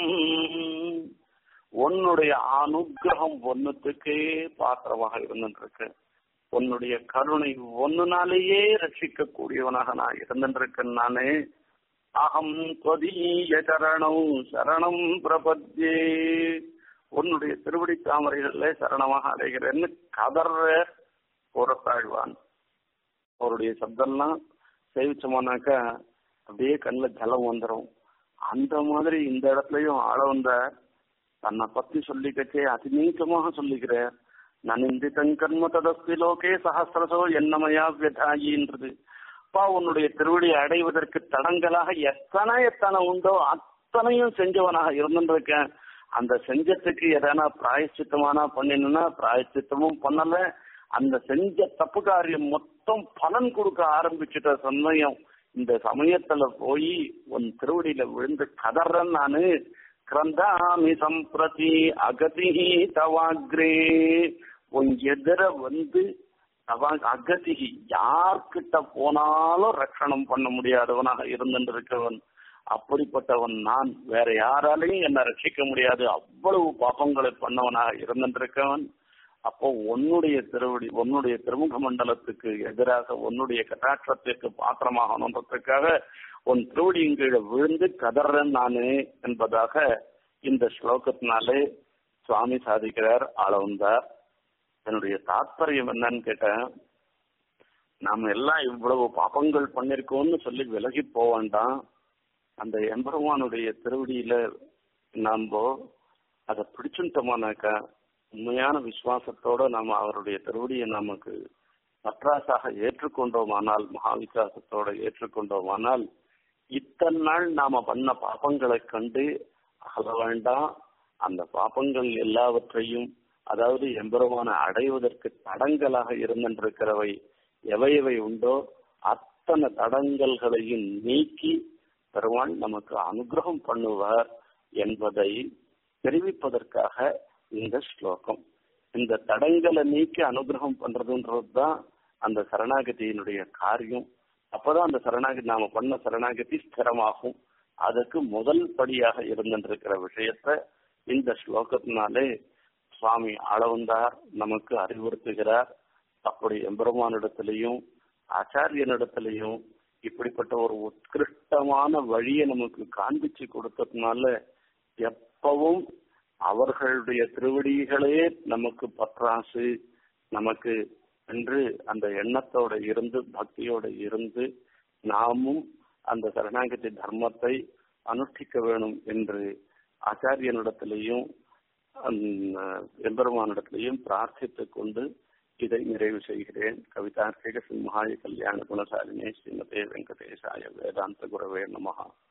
உன்னுடைய அனுகிரகம் ஒன்னுத்துக்கே பாத்திரமாக இருந்துருக்கேன் உன்னுடைய கருணை ஒன்னுனாலேயே ரட்சிக்க கூடியவனாக நான் இருந்துருக்கேன் நானே அகம் தொதீய சரணம் சரணம் பிரபத்யே உன்னுடைய திருவடி தாமரைகள்ல சரணமாக அடைகிறேன்னு கதற புறத்தாழ்வான் அவருடைய சப்தம்லாம் சேவிச்சோம்னாக்கா அப்படியே கண்ணில் ஜலம் வந்துடும் அந்த மாதிரி இந்த இடத்துலயும் ஆள வந்த தன்னை பத்தி சொல்லிக்கச்சே அதிநீச்சமாக சொல்லிக்கிறார் நனிந்திதன் கர்ம ததஸ்தி லோகே சஹசிரசோ என்னமயா வியதாயின்றது அப்பா உன்னுடைய திருவடியை அடைவதற்கு தடங்களாக எத்தனை எத்தனை உண்டோ அத்தனையும் செஞ்சவனாக இருந்துருக்கேன் அந்த செஞ்சத்துக்கு எதனா பிராயச்சித்தமானா பண்ணினா பிராயச்சித்தமும் பண்ணல அந்த செஞ்ச தப்பு காரியம் மொத்தம் பலன் கொடுக்க ஆரம்பிச்சுட்ட சமயம் இந்த சமயத்துல போய் உன் திருவடியில விழுந்து கதறேன் நானு கிரந்தாமி சம்பிரதி அகதி தவாக்ரே உன் எதிர வந்து அவ அகதிகி யார்கிட்ட போனாலும் ரட்சணம் பண்ண முடியாதவனாக இருந்திருக்கவன் அப்படிப்பட்டவன் நான் வேற யாராலையும் என்ன ரட்சிக்க முடியாது அவ்வளவு பாபங்களை பண்ணவனாக இருந்திருக்கவன் அப்போ உன்னுடைய திருவடி உன்னுடைய திருமுக மண்டலத்துக்கு எதிராக உன்னுடைய கட்டாட்சத்திற்கு பாத்திரமாகணுன்றதுக்காக உன் திருவடியின் கீழே விழுந்து கதறேன் நானு என்பதாக இந்த ஸ்லோகத்தினாலே சுவாமி சாதிக்கிறார் ஆளவந்தார் என்னுடைய தாத்பரியம் என்னன்னு கேட்டேன் நாம எல்லாம் இவ்வளவு பாபங்கள் பண்ணிருக்கோம்னு சொல்லி விலகி போக வேண்டாம் அந்த எம்பெருமானுடைய திருவடியில நாம அதை பிடிச்சுட்டோமானாக்கா உண்மையான விசுவாசத்தோட நாம அவருடைய திருவடியை நமக்கு பற்றாசாக ஏற்றுக்கொண்டோமானால் மகாவிசுவாசத்தோட ஏற்றுக்கொண்டோமானால் இத்தனை நாள் நாம பண்ண பாபங்களை கண்டு அகல வேண்டாம் அந்த பாபங்கள் எல்லாவற்றையும் அதாவது எம்பெருமான அடைவதற்கு தடங்கலாக இருந்திருக்கிறவை எவை எவை உண்டோ அத்தனை தடங்கல்களையும் நீக்கி பெருமான் நமக்கு அனுகிரகம் பண்ணுவார் என்பதை தெரிவிப்பதற்காக இந்த ஸ்லோகம் இந்த தடங்களை நீக்கி அனுகிரகம் பண்றதுன்றதுதான் அந்த சரணாகதியினுடைய காரியம் அப்பதான் அந்த சரணாகதி நாம பண்ண சரணாகதி ஸ்திரமாகும் அதுக்கு முதல் படியாக இருந்திருக்கிற விஷயத்த இந்த ஸ்லோகத்தினாலே சுவாமி ஆளவந்தார் நமக்கு அறிவுறுத்துகிறார் அப்படி எம்பெருமானிடத்திலையும் ஆச்சாரியனிடத்திலையும் இப்படிப்பட்ட ஒரு உத்கிருஷ்டமான வழியை நமக்கு காண்பிச்சு கொடுத்ததுனால எப்பவும் அவர்களுடைய திருவடிகளே நமக்கு பற்றாசு நமக்கு என்று அந்த எண்ணத்தோட இருந்து பக்தியோட இருந்து நாமும் அந்த சரணாகதி தர்மத்தை அனுஷ்டிக்க வேணும் என்று ஆச்சாரியனிடத்திலையும் எம்பெருமானிடத்திலையும் பிரார்த்தித்துக் கொண்டு இதை நிறைவு செய்கிறேன் கவிதார்க்கிக சிம்ஹாய கல்யாண குணசாலினே ஸ்ரீமதே வெங்கடேசாய வேதாந்த குரவே நமகா